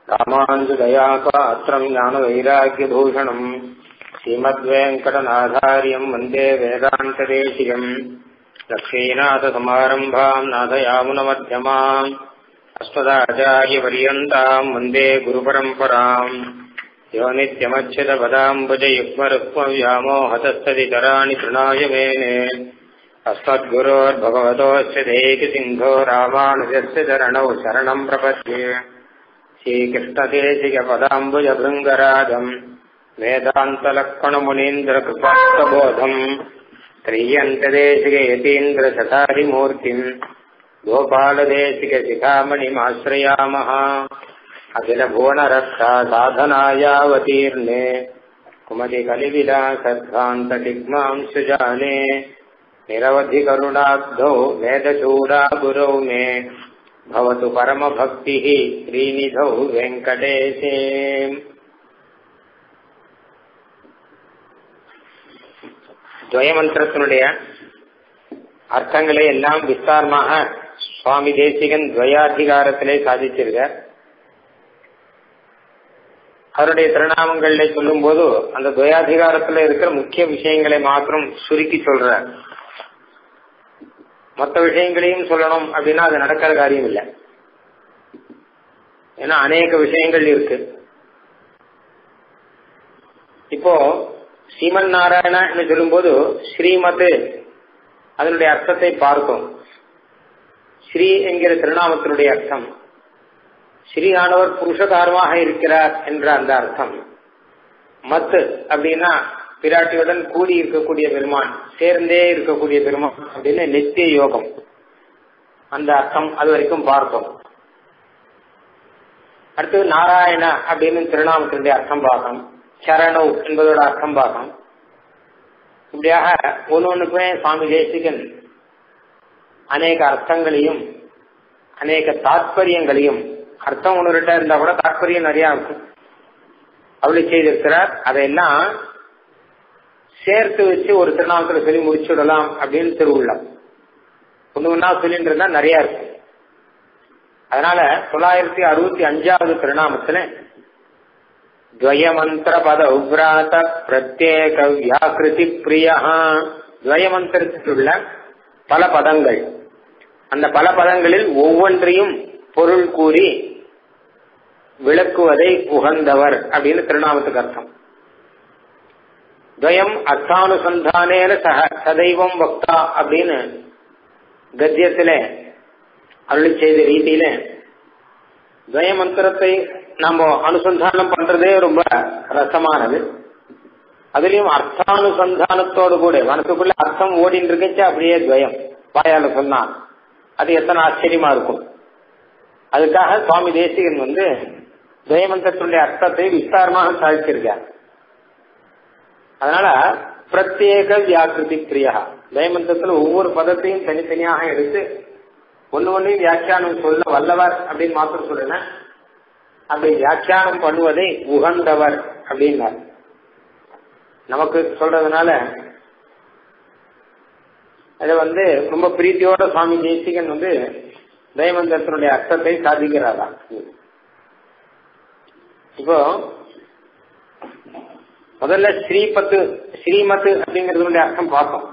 रामानुजदयापात्रम् ज्ञानवैराग्यभूषणम् श्रीमद्वेङ्कटनाथार्यम् वन्दे वेदान्तदेशिकम् लक्ष्मीनाथसमारम्भाम् नाथयामुनमध्यमाम् अस्मदाचार्यपर्यन्ताम् वन्दे गुरुपरम्पराम् यो नित्यमच्युतपदाम्बुजयुग्मरुक्मव्यामोहतस्तदितराणि तृणाय मेने अस्मद्गुरोर्भगवतोऽस्य देहिसिन्धो रामानुजस्य चरणौ शरणम् प्रपद्ये श्रीकृष्णदेशिकपदाम्बुजभृङ्गराजम् वेदान्तलक्ष्मणमुनीन्द्रकृपास्तबोधम् त्रियन्तदेशिकयतीन्द्रशतारिमूर्तिम् गोपालदेशिकशिखामणिमाश्रयामः अखिलभुवनरक्षा साधनायावतीर्णे कुमतिकलिविलासध्वान्तटिग्माम् सुजाने निरवधिकरुणाब्धौ वेदचूडा गुरौ मे भवतु परमभक्तिः श्रीनिधौ வெங்கடேசே துவயமந்திரத்தினுடைய அர்த்தங்களை எல்லாம் விஸ்தாரமாக சுவாமி தேசிகன் துவயாதிகாரத்திலே சாதிச்சிருக்கார் அவருடைய திருநாமங்கள்ல சொல்லும் போது அந்த துவயாதிகாரத்துல இருக்கிற முக்கிய விஷயங்களை மாத்திரம் சுருக்கி சொல்றார் மற்ற விஷயங்களையும் சொல்லணும் அப்படின்னா அது நடக்கிற காரியம் இல்லை ஏன்னா அநேக விஷயங்கள் இருக்கு இப்போ ஸ்ரீமன் நாராயணா என்று சொல்லும்போது ஸ்ரீமத் அதனுடைய அர்த்தத்தை பார்த்தோம் ஸ்ரீ என்கிற திருநாமத்தினுடைய அர்த்தம் ஸ்ரீயானவர் புருஷகாரமாக இருக்கிறார் என்ற அந்த அர்த்தம் மத்து அப்படின்னா பிராட்டியுடன் கூடி இருக்கக்கூடிய பெருமான் சேர்ந்தே இருக்கக்கூடிய பெருமான் அப்படின்னு நித்திய யோகம் அந்த அர்த்தம் அது வரைக்கும் பார்த்தோம் அடுத்தது நாராயண அப்படின்னு திருநாமத்தினுடைய அர்த்தம் பாகம் சரணவ் என்பதோட அர்த்தம் பாகம் இப்படியாக ஒன்று ஒன்றுக்குமே சுவாமி தேசிகன் அநேக அர்த்தங்களையும் அநேக தாத்பரியங்களையும் அர்த்தம் ஒன்று ரெண்டா இருந்தா கூட தாற்பயம் நிறைய இருக்கும் அப்படி செய்திருக்கிறார் அதையெல்லாம் சேர்த்து வச்சு ஒரு திருநாமத்தில் சொல்லி முடிச்சுடலாம் அப்படின்னு திருவுள்ளம் ஒன்று ஒன்றா சொல்லிட்டு இருந்தா நிறைய இருக்கு அதனால தொள்ளாயிரத்தி அறுபத்தி அஞ்சாவது திருநாமத்துல துவயமந்திர பத உப்ராத பிரத்யேக வியாக்கிருதி பிரியா துவயமந்திரத்தில் உள்ள பல பதங்கள் அந்த பல பதங்களில் ஒவ்வொன்றையும் பொருள் கூறி விளக்குவதை உகந்தவர் அப்படின்னு திருநாமத்துக்கு அர்த்தம் துவயம் அர்த்தானுசந்தானேன சக சதைவம் வக்தா அப்படின்னு கத்தியத்தில அருளி செய்த ரீதியில துவய மந்திரத்தை நம்ம அனுசந்தானம் பண்றதே ரொம்ப ரசமானது அதுலயும் அர்த்தானுசந்தானத்தோடு கூட மனசுக்குள்ள அர்த்தம் ஓடின்னு இருக்குச்சு அப்படியே துவயம் வாயால சொன்னா அது எத்தனை ஆச்சரியமா இருக்கும் அதுக்காக சுவாமி தேசிகன் வந்து துவயமந்திரத்தினுடைய அர்த்தத்தை விஸ்தாரமாக சாதிச்சிருக்கார் அதனால பிரத்யேக வியாக்கிருதி பிரியா துவயமந்திரத்துல ஒவ்வொரு பதத்தையும் தனித்தனியாக எடுத்து ஒன்னு ஒன்னையும் வியாக்கியானம் சொல்ல வல்லவர் அப்படின்னு மாத்திரம் சொல்லல அப்படி வியாக்கியானம் பண்ணுவதை உகந்தவர் அப்படின்னார் நமக்கு சொல்றதுனால அது வந்து ரொம்ப பிரீத்தியோட சுவாமி தேசிகன் வந்து தயமந்திரத்தினுடைய அர்த்தத்தை சாதிக்கிறாரா இப்போ முதல்ல ஸ்ரீபத்து ஸ்ரீமத்து அப்படிங்கறதுடைய அர்த்தம் பார்த்தோம்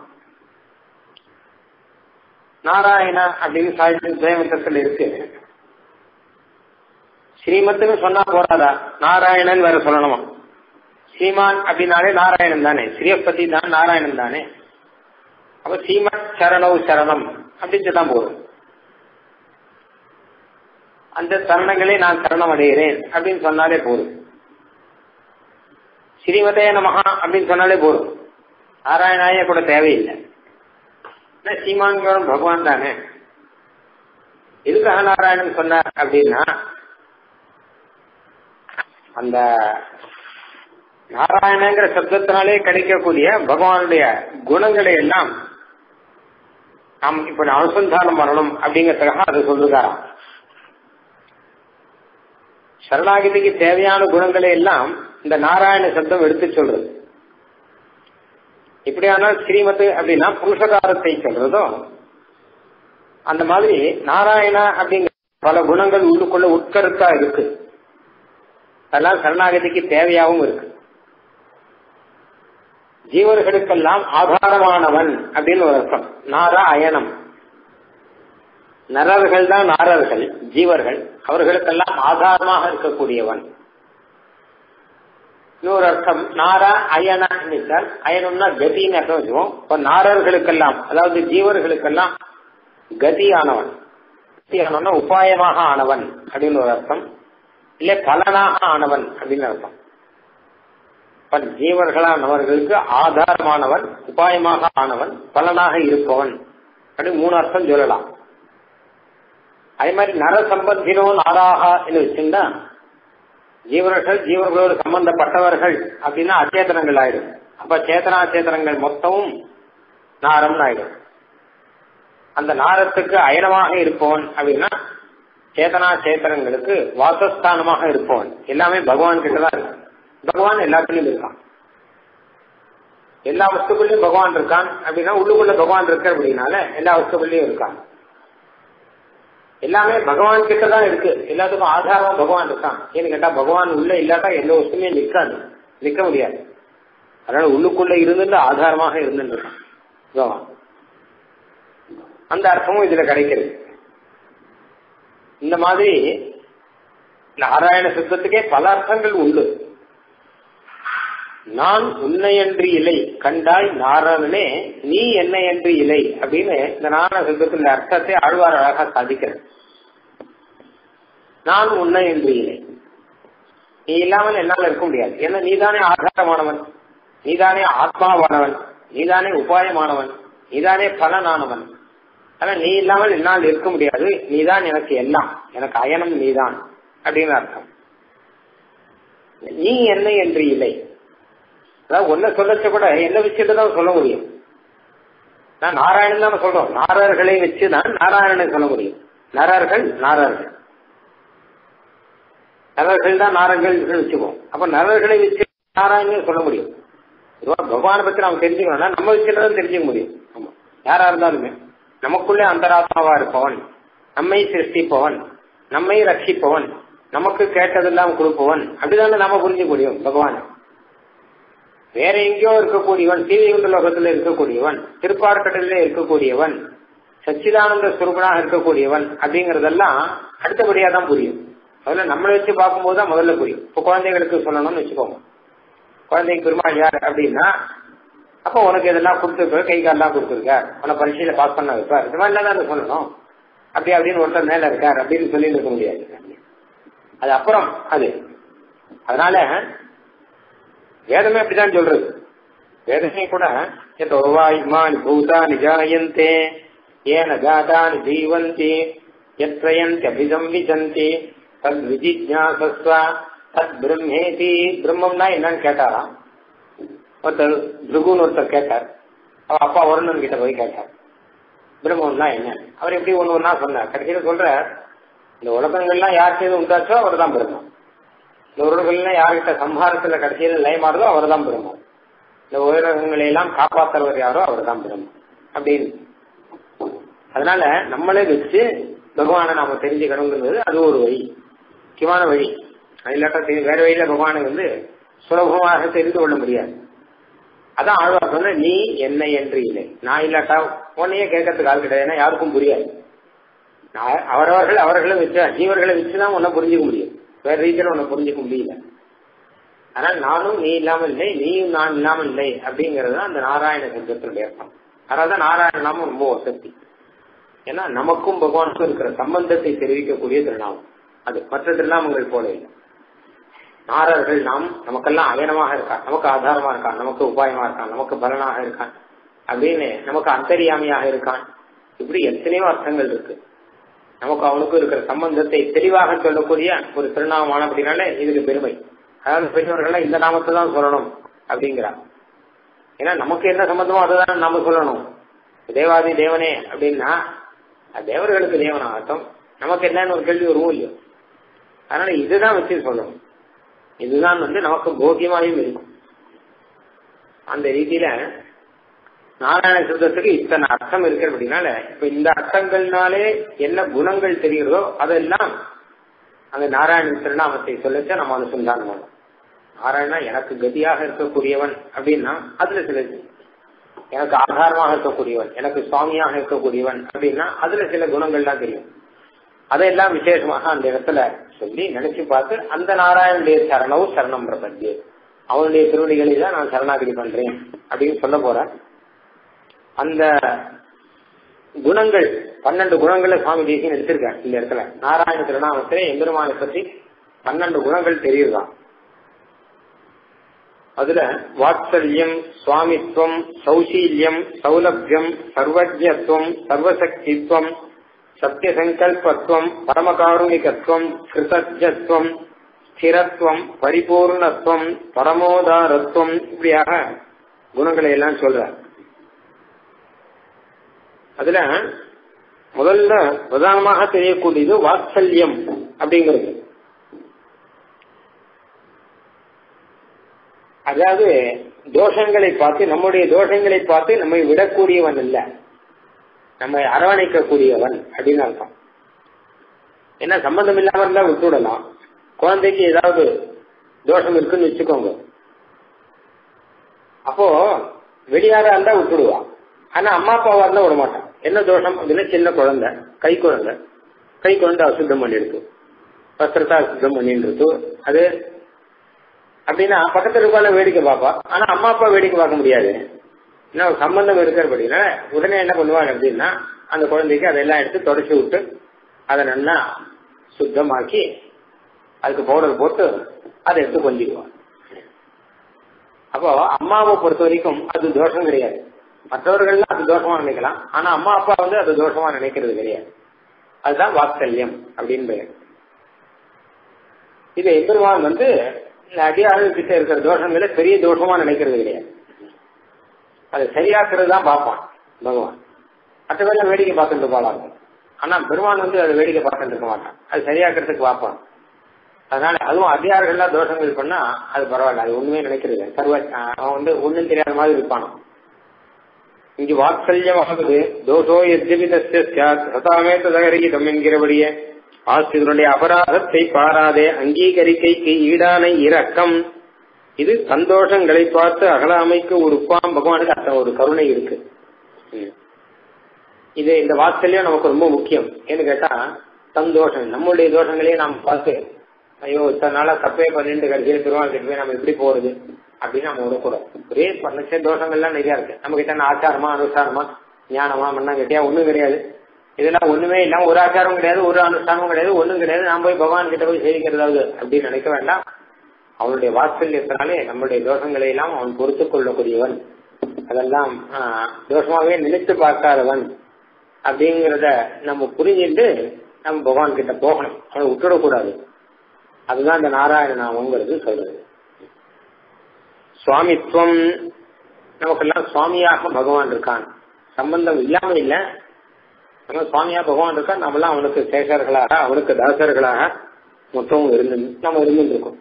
நாராயண அப்படின்னு சாதிச்சு ஜெயமந்திரத்தில் இருக்கு ஸ்ரீமத்துன்னு சொன்னா போறாதா நாராயணன் வேற சொல்லணுமா ஸ்ரீமான் அப்படின்னாலே நாராயணன் தானே ஸ்ரீயப்பதி தான் நாராயணன் தானே அப்ப ஸ்ரீமத் சரணவ் சரணம் அப்படின்னு தான் போதும் அந்த தருணங்களே நான் சரணம் அடைகிறேன் அப்படின்னு சொன்னாலே போதும் ஸ்ரீமதே நமகா அப்படின்னு சொன்னாலே போதும் நாராயணாய கூட தேவையில்லை சீமான்களும் பகவான் தானே எதுக்காக நாராயணன் சொன்னார் அப்படின்னா அந்த நாராயணங்கிற சப்தத்தினாலே கிடைக்கக்கூடிய பகவானுடைய குணங்களை எல்லாம் நாம் இப்ப அனுசந்தானம் பண்ணணும் அப்படிங்கறதுக்காக அதை சொல்லுகிறாராம் சரணாகிதிக்கு தேவையான குணங்களை எல்லாம் இந்த நாராயண சப்தம் எடுத்து சொல்றது இப்படியானால் ஸ்ரீமத் அப்படின்னா புருஷகாரத்தை சொல்றதோ அந்த மாதிரி நாராயணா அப்படிங்கிற பல குணங்கள் உள்ளுக்குள்ள உட்கருத்தா இருக்கு அதெல்லாம் சரணாகதிக்கு தேவையாகவும் இருக்கு ஜீவர்களுக்கெல்லாம் ஆதாரமானவன் அப்படின்னு ஒரு அர்த்தம் நாரா அயனம் நரர்கள் தான் நாரர்கள் ஜீவர்கள் அவர்களுக்கெல்லாம் ஆதாரமாக இருக்கக்கூடியவன் இன்னொரு அர்த்தம் நாரா அயன என்றால் அயனம்னா கதின்னு அர்த்தம் வச்சுவோம் இப்ப நாரர்களுக்கெல்லாம் அதாவது ஜீவர்களுக்கெல்லாம் கதியானவன் கதியானவன் உபாயமாக ஆனவன் அப்படின்னு ஒரு அர்த்தம் இல்ல பலனாக ஆனவன் அப்படின்னு அர்த்தம் இப்ப ஜீவர்களானவர்களுக்கு ஆதாரமானவன் உபாயமாக ஆனவன் பலனாக இருப்பவன் அப்படின்னு மூணு அர்த்தம் சொல்லலாம் அதே மாதிரி நர சம்பந்தினோ நாராகா என்று வச்சிருந்தா ஜீவர்கள் ஜீவர்களோடு சம்பந்தப்பட்டவர்கள் அப்படின்னா அச்சேதனங்கள் ஆயிடும் அப்ப சேத்தனா சேத்தனங்கள் மொத்தமும் நாரம்னு ஆயிடும் அந்த நாரத்துக்கு அயனமாக இருப்பவன் அப்படின்னா சேத்தனா சேத்தனங்களுக்கு வாசஸ்தானமாக இருப்பவன் எல்லாமே பகவான் கிட்டதான் இருக்கு பகவான் எல்லாத்துலயும் இருக்கான் எல்லா வஸ்துக்குள்ளயும் பகவான் இருக்கான் அப்படின்னா உள்ளுக்குள்ள பகவான் இருக்கு அப்படின்னால எல்லா வஸ்துக்குள்ளயும் இருக்கான் எல்லாமே பகவான் கிட்ட தான் இருக்கு எல்லாத்துக்கும் ஆதாரமா பகவான் இருக்கான் ஏன்னு கேட்டா பகவான் உள்ள இல்லாட்டா எந்த வஸ்துமே நிக்காது நிக்க முடியாது அதனால உள்ளுக்குள்ள இருந்துட்டு ஆதாரமாக இருந்துட்டு இருக்கான் பகவான் அந்த அர்த்தமும் இதுல கிடைக்கிறது இந்த மாதிரி நாராயண சித்தத்துக்கே பல அர்த்தங்கள் உண்டு நான் உன்னையன்றி இலை கண்டாய் நாராயணனே நீ என்னையன்றி இலை அப்படின்னு இந்த நாராயண சித்தத்தின் அர்த்தத்தை ஆழ்வார் அழகா சாதிக்கிறது நான் உன்னையன்றி இலை நீ இல்லாமல் என்னால் இருக்க முடியாது ஏன்னா நீதானே ஆதாரமானவன் நீதானே ஆத்மாவானவன் நீதானே உபாயமானவன் நீதானே பலனானவன் ஆனா நீ இல்லாமல் என்னால் இருக்க முடியாது நீதான் எனக்கு எல்லாம் எனக்கு அயனம் நீதான் அப்படின்னு அர்த்தம் நீ என்ன என்று இல்லை அதாவது ஒன்ன சொல்லச்ச கூட என்ன வச்சுட்டு தான் சொல்ல முடியும் நான் நாராயணன் தான் சொல்றோம் நாரர்களை வச்சுதான் நாராயணனை சொல்ல முடியும் நரர்கள் நாரர்கள் நரர்கள் தான் நாரர்கள் வச்சுக்குவோம் அப்ப நரர்களை வச்சு நாராயணன் சொல்ல முடியும் பகவானை பத்தி நம்ம தெரிஞ்சுக்கணும்னா நம்ம வச்சுதான் தெரிஞ்சுக்க முடியும் ஆமா யாரா இருந்தாலுமே நமக்குள்ளே அந்தராத்மாவா இருப்பவன் நம்மை சிருஷ்டிப்பவன் நம்மை ரட்சிப்பவன் நமக்கு கேட்டதெல்லாம் கொடுப்பவன் அப்படிதானே நாம புரிஞ்சுக்க முடியும் பகவான் வேற எங்கேயோ இருக்கக்கூடியவன் சீதைகுண்ட லோகத்துல இருக்கக்கூடியவன் திருப்பார்கடலிலே இருக்கக்கூடியவன் சச்சிதானந்த சுரூபனாக இருக்கக்கூடியவன் அப்படிங்கறதெல்லாம் அடுத்தபடியா தான் புரியும் முதல்ல நம்மளை வச்சு பார்க்கும்போது தான் முதல்ல புரியும் இப்போ குழந்தைகளுக்கு சொல்லணும்னு வச்சுக்கோங்க குழந்தைக்கு பெருமாள் யார் அப்படின்னா அப்போ உனக்கு இதெல்லாம் கொடுத்துருக்க கை காலெல்லாம் கொடுத்துருக்க உன பரீட்சையில பாஸ் பண்ண வைப்பார் இந்த மாதிரிலாம் தான் சொல்லணும் அப்படி அப்படின்னு ஒருத்தர் மேல இருக்கார் அப்படின்னு சொல்லி இருக்க முடியாது அது அப்புறம் அது அதனால வேதமே அப்படிதான் சொல்றது வேதமே கூட இமானி பூதானி ஜாயந்தே ஏன ஜாதானி ஜீவந்தி எத்ரயந்தி அபிதம் விஜந்தி தத் விஜிஜாசஸ்வ தத் பிரம்மேதி பிரம்மம்னா என்னன்னு கேட்டாராம் ஒருத்தர் பிருகுன்னு ஒருத்தர் கேட்டார் அவ அப்பா வருணன் கிட்ட போய் கேட்டார் பிரம்மம்னா என்ன அவர் எப்படி ஒண்ணு ஒன்னா சொன்னார் கடைசியில சொல்ற இந்த உலகங்கள்லாம் யார் செய்து உண்டாச்சோ அவர் தான் பிரம்மம் இந்த உலகங்கள்லாம் யார்கிட்ட சம்ஹாரத்துல கடைசியில லயமாறுதோ அவர் தான் பிரம்மம் இந்த உலகங்களை எல்லாம் காப்பாற்றுறவர் யாரோ அவர் தான் பிரம்மம் அப்படின்னு அதனால நம்மளே வச்சு பகவானை நாம தெரிஞ்சுக்கணுங்கிறது அது ஒரு வழி முக்கியமான வழி இல்லாட்டா வேற வழியில பகவானை வந்து சுலபமாக தெரிந்து கொள்ள முடியாது அதான் ஆழ்வார் சொன்ன நீ என்ன என்று இல்லை நான் இல்லாட்டா உன்னையே கேட்கறதுக்கு ஆள் கிடையாது யாருக்கும் புரியாது அவரவர்கள் அவர்களை வச்சு ஜீவர்களை வச்சுதான் உன்னை புரிஞ்சுக்க முடியும் வேற ரீதியில உன்னை புரிஞ்சுக்க முடியல ஆனால் நானும் நீ இல்லாமல் இல்லை நீயும் நான் இல்லாமல் இல்லை அப்படிங்கிறது தான் அந்த நாராயண சப்தத்தினுடைய அர்த்தம் அதனாலதான் நாராயண நாமம் ரொம்ப வசதி ஏன்னா நமக்கும் பகவானுக்கும் இருக்கிற சம்பந்தத்தை தெரிவிக்கக்கூடிய திருநாமம் அது மற்ற திருநாமங்கள் போல இல்லை நாரர்கள் நாம் நமக்கெல்லாம் அயனமாக இருக்கான் நமக்கு ஆதாரமா இருக்கான் நமக்கு உபாயமா இருக்கான் நமக்கு பலனாக இருக்கான் அப்படின்னு நமக்கு அந்தரியாமையாக இருக்கான் இப்படி எத்தனையோ அர்த்தங்கள் இருக்கு நமக்கு அவனுக்கும் இருக்கிற சம்பந்தத்தை தெளிவாக சொல்லக்கூடிய ஒரு திருநாமமான அப்படின்னாலே இதுக்கு பெருமை அதாவது பெரியவர்கள் இந்த நாமத்தை தான் சொல்லணும் அப்படிங்கிறார் ஏன்னா நமக்கு என்ன சம்பந்தமோ அதுதான் நாம சொல்லணும் தேவாதி தேவனே அப்படின்னா அது தேவர்களுக்கு தேவனாகட்டும் நமக்கு என்னன்னு ஒரு கேள்வி வருவோம் இல்லையோ அதனால இதுதான் வச்சு சொல்லணும் இதுதான் வந்து நமக்கு போக்கியமாயும் இருக்கும் அந்த ரீதியில நாராயண சுத்தத்துக்கு இத்தனை அர்த்தம் இருக்கு அப்படின்னால இப்ப இந்த அர்த்தங்கள்னாலே என்ன குணங்கள் தெரிகிறதோ அதெல்லாம் அந்த நாராயண திருநாமத்தை சொல்லச்ச நம்ம அனுசந்தானம் பண்ணணும் நாராயணா எனக்கு கதியாக இருக்கக்கூடியவன் அப்படின்னா அதுல சில எனக்கு ஆதாரமாக இருக்கக்கூடியவன் எனக்கு சுவாமியாக இருக்கக்கூடியவன் அப்படின்னா அதுல சில குணங்கள்லாம் தெரியும் அதையெல்லாம் விசேஷமாக அந்த இடத்துல சொல்லி நினைச்சு பார்த்து அந்த நாராயணனுடைய சரணவும் சரணம் பிரபஞ்சு அவனுடைய திருவடிகளை தான் நான் சரணாகதி பண்றேன் அப்படின்னு சொல்ல போறேன் அந்த குணங்கள் பன்னெண்டு குணங்களை சுவாமி தேசியம் எடுத்திருக்காரு இந்த இடத்துல நாராயண திருநாமத்திலே எம்பெருமானை பற்றி பன்னெண்டு குணங்கள் தெரியுதான் அதுல வாத்சல்யம் சுவாமித்வம் சௌசீல்யம் சௌலபியம் சர்வஜத்துவம் சர்வசக்தித்வம் சத்தியசங்கல்பத்துவம் பரமகாருணிகத்துவம் கிருதஜத்துவம் ஸ்திரத்துவம் பரிபூர்ணத்துவம் பரமோதாரத்துவம் இப்படியாக குணங்களை எல்லாம் சொல்ற அதுல முதல்ல பிரதானமாக தெரியக்கூடியது வாத்சல்யம் அப்படிங்கிறது அதாவது தோஷங்களை பார்த்து நம்முடைய தோஷங்களை பார்த்து நம்மை விடக்கூடியவன் அல்ல நம்மை அரவணைக்கக்கூடியவன் அப்படின்னு அர்த்தம் என்ன சம்பந்தம் இல்லாம இருந்தா விட்டுவிடலாம் குழந்தைக்கு ஏதாவது தோஷம் இருக்குன்னு வச்சுக்கோங்க அப்போ வெளியாரா இருந்தா விட்டுடுவான் ஆனா அம்மா அப்பாவா இருந்தா விட மாட்டான் என்ன தோஷம் அப்படின்னா சின்ன குழந்தை கை குழந்தை கை குழந்தை அசுத்தம் பண்ணிடுது வஸ்திரத்தை அசுத்தம் பண்ணிட்டு அது அப்படின்னா பக்கத்துல இருக்கால வேடிக்கை பார்ப்பா ஆனா அம்மா அப்பா வேடிக்கை பார்க்க முடியாது என்ன ஒரு சம்பந்தம் இருக்கிறபடினா உடனே என்ன பண்ணுவாங்க அப்படின்னா அந்த குழந்தைக்கு அதெல்லாம் எடுத்து தொடச்சி விட்டு அதை நல்லா சுத்தமாக்கி அதுக்கு பவுடர் போட்டு அதை எடுத்து கொஞ்சிடுவான் அப்போ அம்மாவை பொறுத்த வரைக்கும் அது தோஷம் கிடையாது மற்றவர்கள்லாம் அது தோஷமா நினைக்கலாம் ஆனா அம்மா அப்பா வந்து அது தோஷமா நினைக்கிறது கிடையாது அதுதான் வாத்சல்யம் அப்படின்னு பெயர் இது எம்பெருமான் வந்து இந்த அடியாளர்கள் கிட்ட இருக்கிற தோஷங்களை பெரிய தோஷமா நினைக்கிறது கிடையாது அது சரியாக்குறது தான் பார்ப்பான் பகவான் மற்ற பேர்ல வேடிக்கை பார்த்துட்டு போலாம் ஆனா பெருமான் வந்து அதை வேடிக்கை பார்த்துட்டு இருக்க மாட்டான் அது சரியாக்குறதுக்கு பார்ப்பான் அதனால அதுவும் அதிகாரிகள்லாம் தோஷங்கள் பண்ணா அது பரவாயில்ல அது ஒண்ணுமே நினைக்கிறது சர்வ அவன் வந்து ஒண்ணும் தெரியாத மாதிரி இருப்பானோ இங்கு வாத்சல்யமாகுது தோஷோ எத்யபிதஸ்ய சாத் சதாமே ததகரிதம் என்கிறபடியே ஆசிரியனுடைய அபராதத்தை பாராதே அங்கீகரிக்கைக்கு ஈடான இரக்கம் இது சந்தோஷங்களை பார்த்து அகலாமைக்கு ஒரு உப்பாம் பகவானுக்கு அத்தனை ஒரு கருணை இருக்கு இது இந்த வாத்சல்யம் நமக்கு ரொம்ப முக்கியம் ஏன்னு கேட்டா சந்தோஷம் நம்மளுடைய தோஷங்களையே நாம் பார்த்து ஐயோ இத்தனை நாளா தப்பே பண்ணிட்டு கடைசியில் திருவாள் கிட்ட போய் நம்ம எப்படி போறது அப்படின்னு நம்ம விடக்கூடாது ஒரே பண்ணச்ச தோஷங்கள்லாம் நிறைய இருக்கு நம்ம கிட்ட ஆச்சாரமா அனுஷ்டானமா ஞானமா மண்ணா கிட்டியா ஒண்ணும் கிடையாது இதெல்லாம் ஒண்ணுமே இல்லாம ஒரு ஆச்சாரம் கிடையாது ஒரு அனுஷ்டானமும் கிடையாது ஒண்ணும் கிடையாது நான் போய் பகவான் கிட்ட போய் சேவிக்கிறதாவது அப்படின்னு நினைக்க வேண்டாம் அவனுடைய வாத்சல்யத்தினாலே நம்மளுடைய தோஷங்களை எல்லாம் அவன் பொறுத்து கொள்ளக்கூடியவன் அதெல்லாம் தோஷமாவே நினைத்து பார்க்காதவன் அப்படிங்கிறத நம்ம புரிஞ்சுட்டு நம்ம பகவான் கிட்ட போகணும் அவனை விட்டுடக்கூடாது அதுதான் இந்த நாராயண நாமங்கிறது சொல்றது சுவாமித்துவம் நமக்கெல்லாம் சுவாமியாக பகவான் இருக்கான் சம்பந்தம் இல்லாம இல்ல நம்ம சுவாமியா பகவான் இருக்கா நம்மளாம் அவனுக்கு சேகர்களாக அவனுக்கு தாசர்களாக மொத்தம் இருந்து நம்ம இருந்துருக்கோம்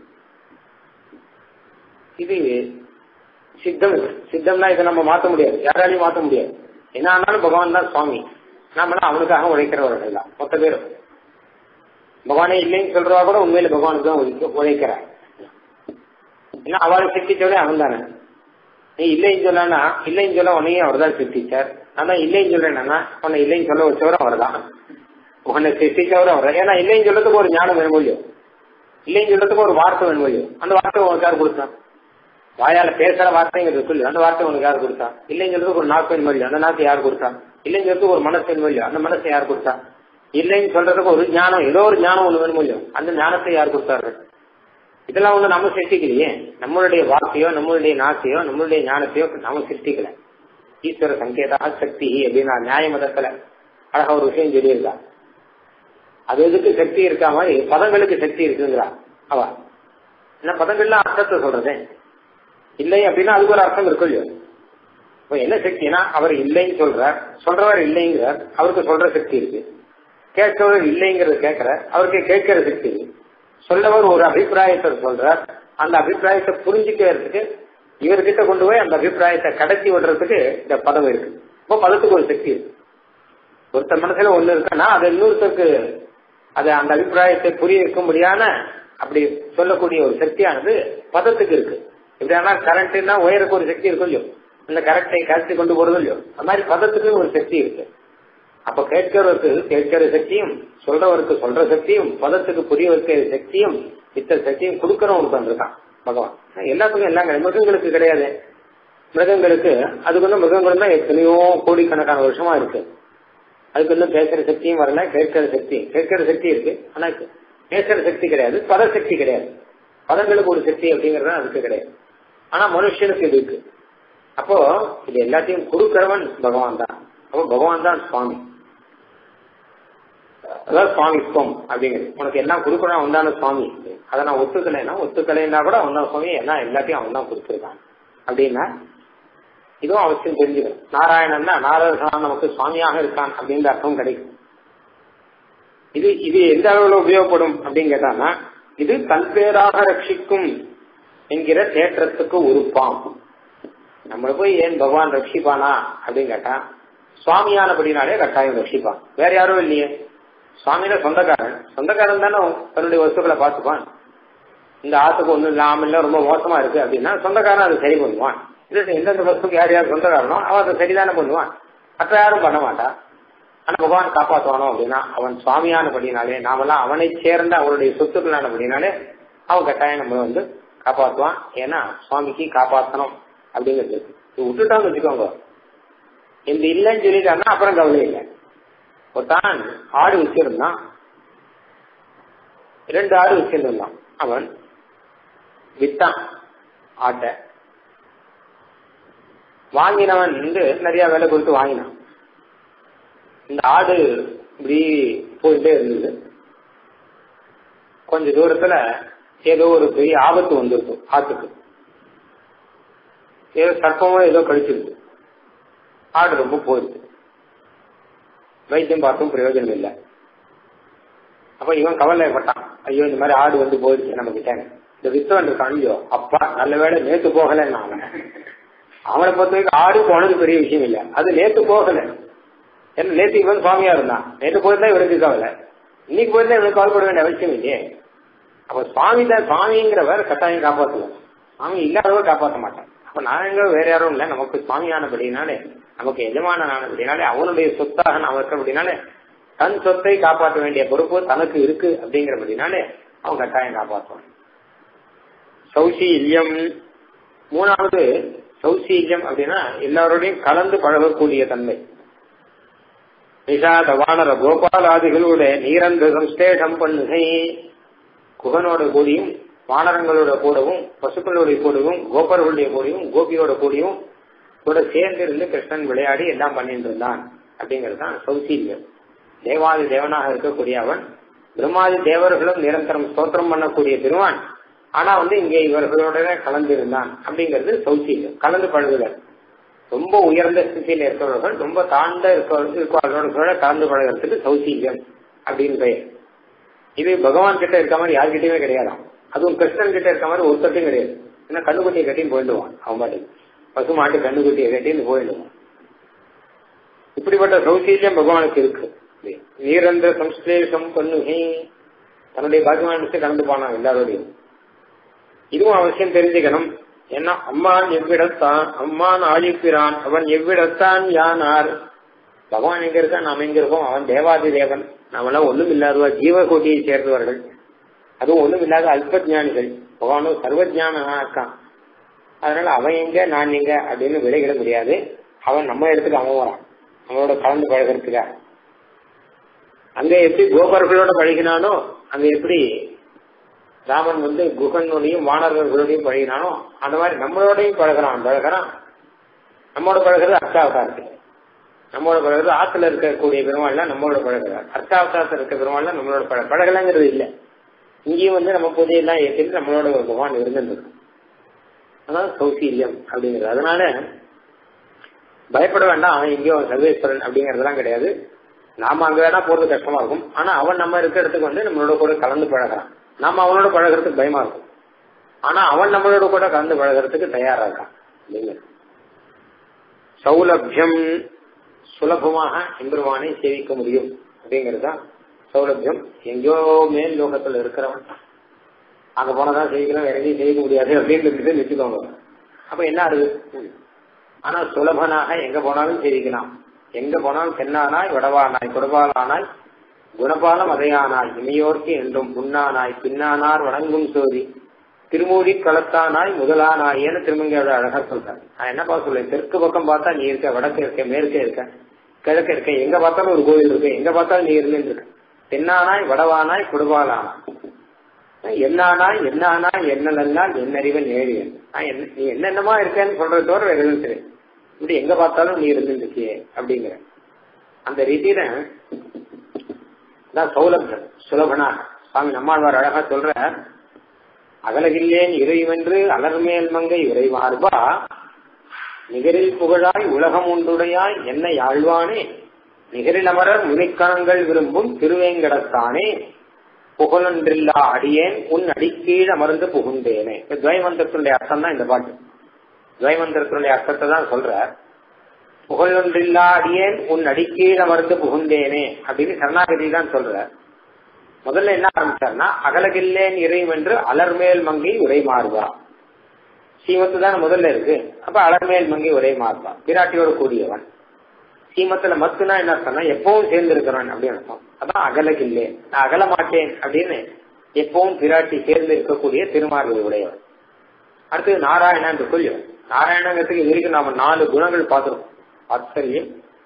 இது சித்தம் சித்தம்னா இதை நம்ம மாத்த முடியாது யாராலையும் மாத்த முடியாது என்ன ஆனாலும் பகவான் தான் சுவாமி நம்மளாம் அவனுக்காக உழைக்கிறவர்கள் தான் மொத்த பேரும் பகவானே இல்லைன்னு சொல்றவா கூட உண்மையில பகவானுக்கு தான் உழைக்கிறார் ஏன்னா அவளை சிருஷ்டிச்சவரே அவன் தானே நீ இல்லைன்னு சொல்லனா இல்லைன்னு சொல்ல உன்னையும் அவர் தான் சிருஷ்டிச்சார் ஆனா இல்லைன்னு சொல்றேன்னா உன்னை இல்லைன்னு சொல்ல வச்சவரும் அவர் தான் உன்னை சிருஷ்டிச்சவரும் அவர் ஏன்னா இல்லைன்னு சொல்றதுக்கு ஒரு ஞானம் வேணும் இல்லையோ இல்லைன்னு சொல்றதுக்கு ஒரு வார்த்தை வேணும் இல்லையோ அந்த வார்த்தை உனக்கு யார் கொடுத்தான் வாயால பேசுற வார்த்தைங்கிறது சொல்லு அந்த வார்த்தை உனக்கு யார் கொடுத்தா இல்லைன்னு சொல்றதுக்கு ஒரு நாக்கு வேணும் இல்லையோ அந்த நாக்கு யார் கொடுத்தா இல்லைன்னு சொல்றதுக்கு ஒரு மனசு வேணும் இல்லையோ அந்த மனசை யார் கொடுத்தா இல்லைன்னு சொல்றதுக்கு ஒரு ஞானம் ஏதோ ஒரு ஞானம் ஒண்ணு வேணும் இல்லையோ அந்த ஞானத்தை யார் கொடுத்தார்கள் இதெல்லாம் ஒண்ணு நம்ம சிருஷ்டிக்கலையே நம்மளுடைய வார்த்தையோ நம்மளுடைய நாசையோ நம்மளுடைய ஞானத்தையோ நம்ம சிருஷ்டிக்கல ஈஸ்வர சங்கேதா சக்தி அப்படின்னா நியாய மதத்துல அழகா ஒரு விஷயம் சொல்லியிருக்கா அது எதுக்கு சக்தி இருக்கா மாதிரி பதங்களுக்கு சக்தி இருக்குங்கிறா அவ என்ன பதங்கள்லாம் அர்த்தத்தை சொல்றதே இல்லை அப்படின்னா அதுக்கு ஒரு அர்த்தம் இருக்கும் இல்லையோ இப்போ என்ன சக்தினா அவர் இல்லைன்னு சொல்றார் சொல்றவர் இல்லைங்கிறார் அவருக்கு சொல்ற சக்தி இருக்கு கேட்கிறவர் இல்லைங்கிறது கேட்கிற அவருக்கு கேட்கிற சக்தி இருக்கு சொல்லவர் ஒரு அபிப்பிராயத்தை சொல்றார் அந்த அபிப்பிராயத்தை புரிஞ்சுக்கிறதுக்கு இவர்கிட்ட கொண்டு போய் அந்த அபிப்பிராயத்தை கடத்தி விடுறதுக்கு இந்த பதம் இருக்கு இப்போ பதத்துக்கு ஒரு சக்தி இருக்கு ஒருத்தர் மனசுல ஒண்ணு இருக்குன்னா அது இன்னொருத்தருக்கு அது அந்த அபிப்பிராயத்தை புரிய இருக்கும்படியான அப்படி சொல்லக்கூடிய ஒரு சக்தியானது பதத்துக்கு இருக்கு இப்படியானா கரண்ட்னா உயருக்கு ஒரு சக்தி இருக்கும் இல்லையோ அந்த கரண்ட்டை கரண்ட்டு கொண்டு போறது இல்லையோ அந்த மாதிரி பதத்துக்கு ஒரு சக்தி இருக்கு அப்ப கேட்கிறவருக்கு கேட்கிற சக்தியும் சொல்றவருக்கு சொல்ற சக்தியும் பதத்துக்கு புரிய வைக்கிற சக்தியும் இத்த சக்தியும் கொடுக்கறவனுக்கு வந்திருக்கான் பகவான் எல்லாத்துக்கும் எல்லாம் கிடையாது மிருகங்களுக்கு கிடையாது மிருகங்களுக்கு அதுக்கு வந்து மிருகங்கள் தான் எத்தனையோ கோடிக்கணக்கான வருஷமா இருக்கு அதுக்கு இன்னும் பேசுற சக்தியும் வரல கேட்கிற சக்தி கேட்கிற சக்தி இருக்கு ஆனா பேசுற சக்தி கிடையாது பத சக்தி கிடையாது பதங்களுக்கு ஒரு சக்தி அப்படிங்கறது அதுக்கு கிடையாது ஆனா மனுஷனுக்கு இது இருக்கு அப்போ இது எல்லாத்தையும் கொடுக்கிறவன் பகவான் தான் அப்போ பகவான் தான் சுவாமி அதாவது சுவாமித்துவம் அப்படிங்கிறது உனக்கு எல்லாம் கொடுக்கணும் அவன் தானே சுவாமி அதை நான் ஒத்துக்கலைன்னா ஒத்துக்கலைன்னா கூட அவன் தான் சுவாமி எல்லாம் எல்லாத்தையும் அவன் தான் கொடுத்துருக்கான் அப்படின்னா இதுவும் அவசியம் தெரிஞ்சுக்கணும் நாராயணன் தான் நாரதன் நமக்கு சுவாமியாக இருக்கான் அப்படின்ற அர்த்தம் கிடைக்கும் இது இது எந்த அளவுல உபயோகப்படும் அப்படின்னு கேட்டானா இது தன் பேராக ரட்சிக்கும் என்கிற தேற்றத்துக்கு உறுப்பாம் நம்ம போய் ஏன் பகவான் ரட்சிப்பானா அப்படின்னு கேட்டா சுவாமியானபடினாலே கட்டாயம் ரட்சிப்பான் வேற யாரும் இல்லையே சுவாமியில சொந்தக்காரன் சொந்தக்காரன் தானே தன்னுடைய வஸ்துக்களை பார்த்துப்பான் இந்த ஆத்துக்கு ஒண்ணு இல்லாம இல்ல ரொம்ப மோசமா இருக்கு அப்படின்னா சொந்தக்காரன் அதை சரி பண்ணுவான் இல்லை எந்தெந்த வஸ்துக்கு யார் யார் சொந்தக்காரனோ அவன் அதை சரிதானே பண்ணுவான் மற்ற யாரும் பண்ண மாட்டான் ஆனா பகவான் காப்பாற்றுவானோ அப்படின்னா அவன் சுவாமியானபடினாலே நாமெல்லாம் அவனை சேர்ந்த அவருடைய சொத்துக்களானபடினாலே அவன் கட்டாயம் நம்ம வந்து காப்பாற்றுவான் ஏன்னா சுவாமிக்கு காப்பாற்றணும் அப்படிங்கிறது இது விட்டுட்டான்னு வச்சுக்கோங்க இந்த இல்லைன்னு சொல்லிட்டான்னா அப்புறம் கவலை இல்லை ஒருத்தான் ஆடு வச்சிருந்தான் ரெண்டு ஆடு வச்சிருந்தான் அவன் வித்தான் ஆட்டை வாங்கினவன் வந்து நிறைய விலை கொடுத்து வாங்கினான் இந்த ஆடு இப்படி போயிட்டே இருந்தது கொஞ்ச தூரத்துல ஏதோ ஒரு பெரிய ஆபத்து வந்திருக்கு ஆட்டுக்கு ஏதோ சர்ப்பமோ ஏதோ கழிச்சிருக்கு ஆடு ரொம்ப போயிடுது வைத்தியம் பார்த்தும் பிரயோஜனம் இல்லை அப்ப இவன் கவலைப்பட்டான் ஐயோ இந்த மாதிரி ஆடு வந்து போயிடுச்சு நம்ம கிட்ட இந்த வித்தவன் இருக்கான் ஐயோ அப்பா நல்ல வேலை நேத்து போகலன்னு அவன் அவனை பொறுத்த வரைக்கும் ஆடு போனது பெரிய விஷயம் இல்லை அது நேத்து போகல ஏன்னா நேத்து இவன் சுவாமியா இருந்தான் நேற்று போயிருந்தா இவனுக்கு கவலை இன்னைக்கு போயிருந்தா இவனுக்கு கவலைப்பட வேண்டிய அவசியம் இல்லையே அப்ப சுவாமி தான் சுவாமிங்கிறவர் கட்டாயம் காப்பாற்றுவார் சுவாமி இல்லாதவர் காப்பாற்ற மாட்டான் அப்ப நாங்க வேற யாரும் இல்லை நமக்கு சுவாமியானபடினாலே நமக்கு எஜமானனானபடினாலே அவனுடைய சொத்தாக நாம் இருக்கிறபடினாலே தன் சொத்தை காப்பாற்ற வேண்டிய பொறுப்பு தனக்கு இருக்கு அப்படிங்கிறபடினாலே அவன் கட்டாயம் காப்பாற்றுவான் சௌசீல்யம் மூணாவது சௌசீல்யம் அப்படின்னா எல்லாரோடையும் கலந்து பழகக்கூடிய தன்மை நிஷாத வானர கோபாலாதிகளோட நீரந்த சம்ஸ்லேஷம் பண்ணுகை குகனோட கூடியும் வானரங்களோட கூடவும் பசுக்களோட கூடவும் கோபர்களுடைய கூடவும் கோபியோட கூடயும் கூட சேர்ந்து இருந்து கிருஷ்ணன் விளையாடி எல்லாம் பண்ணிட்டு இருந்தான் அப்படிங்கிறது தான் சௌசீல்யம் தேவாதி தேவனாக இருக்கக்கூடிய அவன் பிரம்மாதி தேவர்களும் நிரந்தரம் ஸ்தோத்திரம் பண்ணக்கூடிய திருவான் ஆனா வந்து இங்கே இவர்களோட கலந்து இருந்தான் அப்படிங்கிறது சௌசீல்யம் கலந்து பழகுதல் ரொம்ப உயர்ந்த ஸ்திதியில இருக்கிறவர்கள் ரொம்ப தாழ்ந்த இருக்கிறவர்களோட கலந்து பழகிறதுக்கு சௌசீல்யம் அப்படின்னு பெயர் இது பகவான் கிட்ட இருக்க மாதிரி யார்கிட்டயுமே கிடையாதாம் அதுவும் கிருஷ்ணன் கிட்ட இருக்க மாதிரி ஒருத்தட்டையும் கிடையாது ஏன்னா கண்ணுக்குட்டியை கட்டின்னு போயிடுவான் அவன் பாட்டுக்கு பசு மாட்டு கண்ணுக்குட்டியை கட்டின்னு போயிடுவான் இப்படிப்பட்ட சௌசீல்யம் பகவானுக்கு இருக்கு நீரந்த சம்ஸ்லேஷம் பண்ணுகை தன்னுடைய பாக்கியமான கலந்து போனான் எல்லாரோடையும் இதுவும் அவசியம் தெரிஞ்சுக்கணும் ஏன்னா அம்மான் எவ்விடத்தான் அம்மான் ஆழிப்பிரான் அவன் எவ்விடத்தான் யானார் பகவான் எங்க இருக்கா நாம் எங்க இருக்கோம் அவன் தேவாதி தேவன் நாமெல்லாம் ஒண்ணும் இல்லாதவா ஜீவகோட்டியை சேர்ந்தவர்கள் அதுவும் ஒண்ணும் இல்லாத அல்ப ஜானிகள் பகவானும் சர்வஜானா இருக்கான் அதனால அவன் எங்க நான் எங்க அப்படின்னு விடைகிட முடியாது அவன் நம்ம இடத்துக்கு அவன் வரான் அவனோட கலந்து பழகிறதுக்காக அங்க எப்படி கோபர்களோட பழகினானோ அங்க எப்படி ராமன் வந்து குகனோடையும் வானர்களோடையும் பழகினானோ அந்த மாதிரி நம்மளோடையும் பழகிறான் பழகிறான் நம்மளோட பழகிறது அர்த்தாவதாரத்துக்கு நம்மளோட பழகிறது ஆத்துல இருக்கக்கூடிய பெருமாள்லாம் நம்மளோட பழகிறார் அர்த்தாவதாரத்தில் இருக்க பெருமாள்லாம் நம்மளோட பழ பழகலாங்கிறது இல்லை இங்கேயும் வந்து நம்ம புதையெல்லாம் ஏற்றிட்டு நம்மளோட ஒரு பகவான் இருந்துருக்கு அதான் சௌசீல்யம் அப்படிங்கிறது அதனால பயப்பட வேண்டாம் அவன் எங்கேயோ சர்வேஸ்வரன் அப்படிங்கறதெல்லாம் கிடையாது நாம அங்க வேணா போறது கஷ்டமா இருக்கும் ஆனா அவன் நம்ம இருக்கிற இடத்துக்கு வந்து நம்மளோட கூட கலந்து பழகிறான் நாம அவனோட பழகிறதுக்கு பயமா இருக்கும் ஆனா அவன் நம்மளோட கூட கலந்து பழகிறதுக்கு தயாரா இருக்கான் அப்படிங்கிறது சௌலபியம் சுலபமாக எம்பெருமானை சேவிக்க முடியும் அப்படிங்கிறது தான் சௌலபியம் எங்கேயோ மேல் லோகத்துல இருக்கிறவன் அங்க போனதான் செய்யணும் வேற எங்கேயும் செய்ய முடியாது அப்படின்னு இருந்துட்டு நிச்சுக்கோங்க அப்ப என்ன ஆகுது ஆனா சுலபனாக எங்க போனாலும் செய்திக்கலாம் எங்க போனாலும் தென்னானாய் வடவானாய் கொடுபாலானாய் குணபால மதையானாய் இமையோர்க்கு என்றும் புண்ணானாய் பின்னானார் வணங்கும் சோதி திருமூடி களத்தானாய் முதலானாய் ஏன்னு திருமங்கையோட அழகா சொல்றாரு நான் என்னப்பா சொல்றேன் தெற்கு பக்கம் பார்த்தா நீ இருக்க வடக்கு இருக்க மேற்கே இருக்க கிழக்கு இருக்க எங்க பார்த்தாலும் ஒரு கோவில் இருக்கு எங்க பார்த்தாலும் நீ இருந்து இருக்க தென்னானாய் வடவானாய் குடுபாலானாய் என்னானாய் என்னானாய் என்னெல்லாம் என்னறிவன் ஏழியன் நீ என்னென்னமா இருக்கேன்னு சொல்றது தவிர வேற எதுவும் தெரியும் இப்படி எங்க பார்த்தாலும் நீ இருந்துருக்கியே அப்படிங்கிற அந்த ரீதியில தான் சௌலபன் சுலபனா சுவாமி நம்மாழ்வார் அழகா சொல்ற அகலகில்லேன் இறைவென்று அலர்மேல் மங்கை இறைவார்பா நிகரில் புகழாய் உலகம் ஒன்றுடையாய் என்ன யாழ்வானே நிகரில் அமரர் முனிக்கணங்கள் விரும்பும் திருவேங்கடத்தானே புகழொன்றில்லா அடியேன் உன் அடிக்கீழ் அமர்ந்து புகுந்தேனே துவைமந்திரத்தினுடைய அர்த்தம் தான் இந்த பாட்டு துவைமந்திரத்தினுடைய அர்த்தத்தை தான் சொல்ற புகழொன்றில்லா அடியேன் உன் அடிக்கீழ் அமர்ந்து புகுந்தேனே அப்படின்னு சரணாகதி தான் சொல்ற முதல்ல என்ன ஆரம்பிச்சார்னா அகலகில்லேன் இறைவென்று அலர்மேல் மங்கை உரை மாறுவா சீமத்து தான் முதல்ல இருக்கு அப்ப அலர்மேல் மங்கை உரை மாறுவா பிராட்டியோடு கூடியவன் சீமத்துல மத்துனா என்ன அர்த்தம்னா எப்பவும் சேர்ந்து இருக்கிறவன் அப்படின்னு அர்த்தம் அதான் அகலகில்லே நான் அகல மாட்டேன் அப்படின்னு எப்பவும் பிராட்டி சேர்ந்து இருக்கக்கூடிய திருமார்பு உடையவன் அடுத்து நாராயணா என்று சொல்லியும் நாராயணங்கிறதுக்கு இது வரைக்கும் நாம நாலு குணங்கள் பார்த்திருக்கோம் ஆச்சரியம்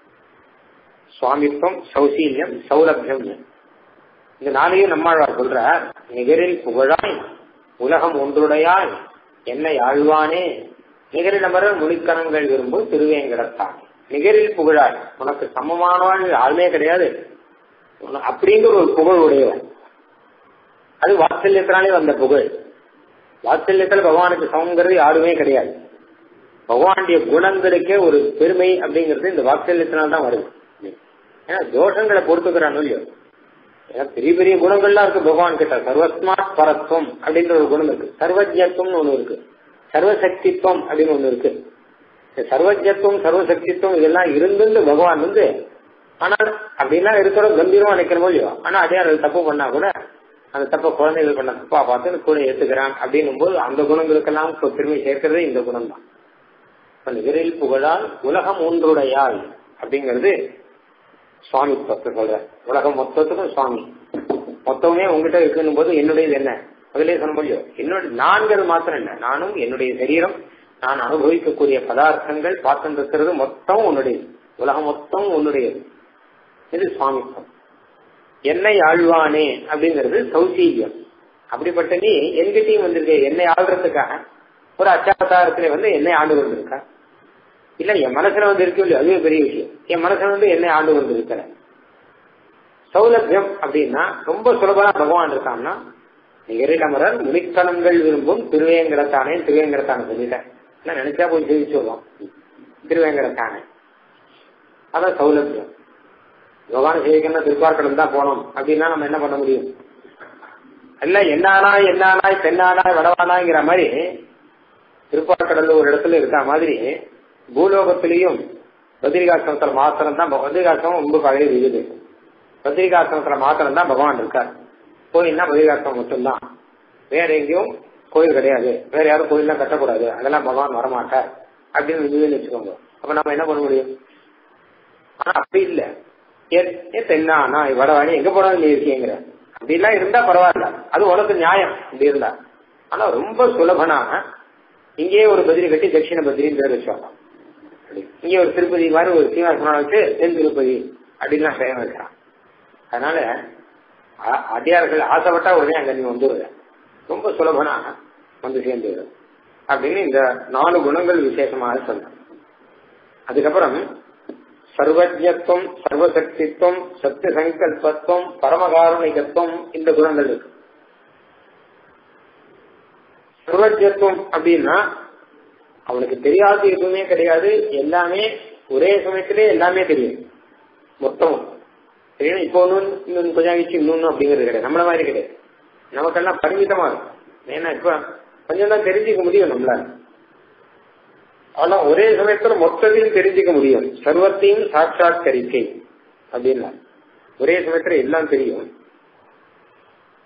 சுவாமித்வம் சௌசீல்யம் சௌலபியம் இந்த நாளையும் நம்மாழ்வார் சொல்ற நிகரில் புகழாய் உலகம் ஒன்றுடையாய் என்னை ஆழ்வானே நிகரில் அமரர் முனிக்கணங்கள் விரும்பும் திருவேங்கடத்தான் நிகரில் புகழாய் உனக்கு சமமானவன் ஆளுமே கிடையாது அப்படிங்கிற ஒரு புகழ் உடையவன் அது வாத்சல்யத்தினாலே வந்த புகழ் வாத்சல்யத்துல பகவானுக்கு சமங்கிறது யாருமே கிடையாது பகவானுடைய குணங்களுக்கே ஒரு பெருமை அப்படிங்கிறது இந்த வாத்சல்யத்தினால தான் வருது ஏன்னா தோஷங்களை பொறுத்துக்கிறான் இல்லையோ ஏன்னா பெரிய பெரிய குணங்கள்லாம் இருக்கு பகவான் கிட்ட சர்வஸ்மாத் பரத்வம் அப்படின்ற ஒரு குணம் இருக்கு சர்வஜத்துவம்னு ஒண்ணு இருக்கு சர்வசக்தித்வம் அப்படின்னு ஒண்ணு இருக்கு சர்வஜத்துவம் சர்வசக்தித்துவம் இதெல்லாம் இருந்து பகவான் வந்து ஆனால் அப்படிலாம் இருக்கிற கம்பீரமா நினைக்கிறமோ இல்லையோ ஆனா அதே அது தப்பு பண்ணா கூட அந்த தப்ப குழந்தைகள் பண்ண தப்பா பார்த்து கூட ஏத்துக்கிறான் அப்படின்னும் போது அந்த குணங்களுக்கெல்லாம் பெருமை சேர்க்கிறதே இந்த குணம் தான் நிகரில் புகழால் உலகம் ஒன்றுடையால் அப்படிங்கிறது சுவாமி பத்து சொல்ற உலகம் மொத்தத்துக்கும் சுவாமி மொத்தமே உங்ககிட்ட இருக்குன்னு போது என்னுடையது என்ன அதுலயே சொல்ல முடியும் என்னுடைய நான்கிறது மாத்திரம் இல்ல நானும் என்னுடைய சரீரம் நான் அனுபவிக்கக்கூடிய பதார்த்தங்கள் பார்த்து இருக்கிறது மொத்தம் உன்னுடையது உலகம் மொத்தம் உன்னுடையது இது சுவாமித்வம் என்னை ஆழ்வானே அப்படிங்கிறது சௌசீல்யம் அப்படிப்பட்ட நீ என்கிட்டயும் வந்திருக்க என்னை ஆள்றதுக்காக ஒரு அச்சாவதாரத்துல வந்து என்னை ஆண்டு கொண்டிருக்க இல்ல என் மனசுல வந்து இருக்கு இல்லையோ அதுவே பெரிய விஷயம் என் மனசுல வந்து என்னை ஆண்டு கொண்டு இருக்கிற சௌலபியம் அப்படின்னா ரொம்ப சுலபமா பகவான் இருக்கான்னா நிகரிடமரர் முனிக்கணங்கள் விரும்பும் திருவேங்கடத்தானே திருவேங்கடத்தானே சொல்லிட்டேன் நினைச்சா போய் ஜெயிச்சு வருவோம் திருவேங்கடத்தானே அதான் சௌலபியம் பகவான் சேவிக்கணும் திருப்பார்க்கடம் தான் போனோம் அப்படின்னா நம்ம என்ன பண்ண முடியும் இல்ல என்னானாய் என்னானாய் பெண்ணானாய் வடவானாய்ங்கிற மாதிரி திருப்பார்க்கடல்ல ஒரு இடத்துல இருக்கா மாதிரி பூலோகத்திலையும் பத்ரிகாசிரமத்துல மாத்திரம் தான் பத்ரிகாசிரமம் ரொம்ப பழைய இருக்குது பத்ரிகாசிரமத்துல மாத்திரம் தான் பகவான் இருக்கார் கோயில்னா பத்ரிகாசிரமம் மட்டும்தான் வேற எங்கேயும் கோயில் கிடையாது வேற யாரும் கோயில்லாம் கட்டக்கூடாது அதெல்லாம் பகவான் வரமாட்டார் அப்படின்னு இதுன்னு வச்சுக்கோங்க அப்ப நம்ம என்ன பண்ண முடியும் ஆனா அப்படி இல்ல ஏன் தென்னா நான் வடவாணி எங்க போனாலும் நீ இருக்கீங்கிற அப்படிலாம் இருந்தா பரவாயில்ல அது உனக்கு நியாயம் அப்படி இருந்தா ஆனா ரொம்ப சுலபனாக இங்கேயே ஒரு பதிரி கட்டி தட்சிண பதிரின்னு பேர் வச்சுவாங்க இங்கே ஒரு திருப்பதி மாதிரி ஒரு சீனிவாசனம் வச்சு தென் திருப்பதி அப்படின்லாம் பெயர் வைக்கிறான் அதனால அடியார்கள் ஆசைப்பட்டா உடனே அங்க நீ வந்துடுற ரொம்ப சுலபனாக வந்து சேர்ந்து அப்படின்னு இந்த நாலு குணங்கள் விசேஷமாக சொல்ற அதுக்கப்புறம் சர்வஜத்துவம் சர்வசக்தித்துவம் சத்திய சங்கல்பத்துவம் பரமகாரணிகத்துவம் இந்த குணங்கள் இருக்கு சர்வஜத்துவம் அப்படின்னா அவனுக்கு தெரியாது எதுவுமே கிடையாது எல்லாமே ஒரே சமயத்திலே எல்லாமே தெரியும் மொத்தமும் தெரியும் இப்போ ஒன்று இன்னொன்று கொஞ்சம் ஆகிடுச்சு இன்னொன்னு அப்படிங்கிறது கிடையாது நம்மள மாதிரி கிடையாது நமக்கெல்லாம் பரிமிதமா இருக்கும் ஏன்னா இப்ப கொஞ்சம் தான் தெரிஞ்சுக்க முடியும் நம்மளால ஆனா ஒரே சமயத்துல மொத்தத்தையும் தெரிஞ்சுக்க முடியும் சர்வத்தையும் சாட்சாத்கரிக்கை அப்படின்னா ஒரே சமயத்துல எல்லாம் தெரியும்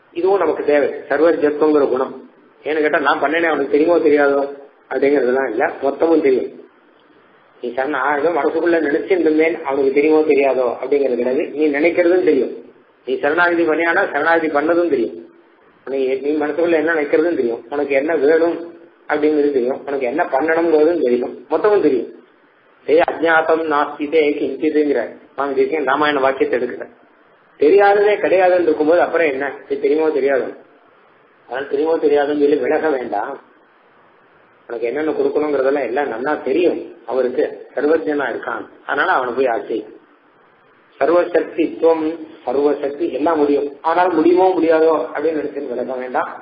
இதுவும் நமக்கு தேவை சர்வஜத்துவங்கிற குணம் ஏன்னு கேட்டா நான் பண்ணேனே அவனுக்கு தெரியுமோ தெரியாதோ அப்படிங்கறதுலாம் இல்ல மொத்தமும் தெரியும் நீ சொன்ன ஏதோ மனசுக்குள்ள நினைச்சிருந்தேன் அவனுக்கு தெரியுமோ தெரியாதோ அப்படிங்கிறது கிடையாது நீ நினைக்கிறதும் தெரியும் நீ சரணாகதி பண்ணியானா சரணாகதி பண்ணதும் தெரியும் நீ நீ மனசுக்குள்ள என்ன நினைக்கிறதும் தெரியும் உனக்கு என்ன வேணும் அப்படிங்கிறது தெரியும் உனக்கு என்ன பண்ணணுங்கிறதும் தெரியும் மொத்தமும் தெரியும் ஏ அஜாத்தம் நாஸ்திதே கிஞ்சிதுங்கிற சுவாமி தேசியம் ராமாயண வாக்கியத்தை எடுக்கிற தெரியாததே கிடையாதுன்னு இருக்கும்போது அப்புறம் என்ன இது தெரியுமோ தெரியாது அதனால தெரியுமோ தெரியாதுன்னு சொல்லி விலக வேண்டாம் உனக்கு என்னென்ன கொடுக்கணுங்கிறதெல்லாம் எல்லாம் நல்லா தெரியும் அவருக்கு சர்வஜனா இருக்கான் அதனால அவனை போய் ஆசை சர்வசக்தித்துவம் சர்வசக்தி எல்லாம் முடியும் ஆனால் முடியுமோ முடியாதோ அப்படின்னு நினைச்சு விலக வேண்டாம்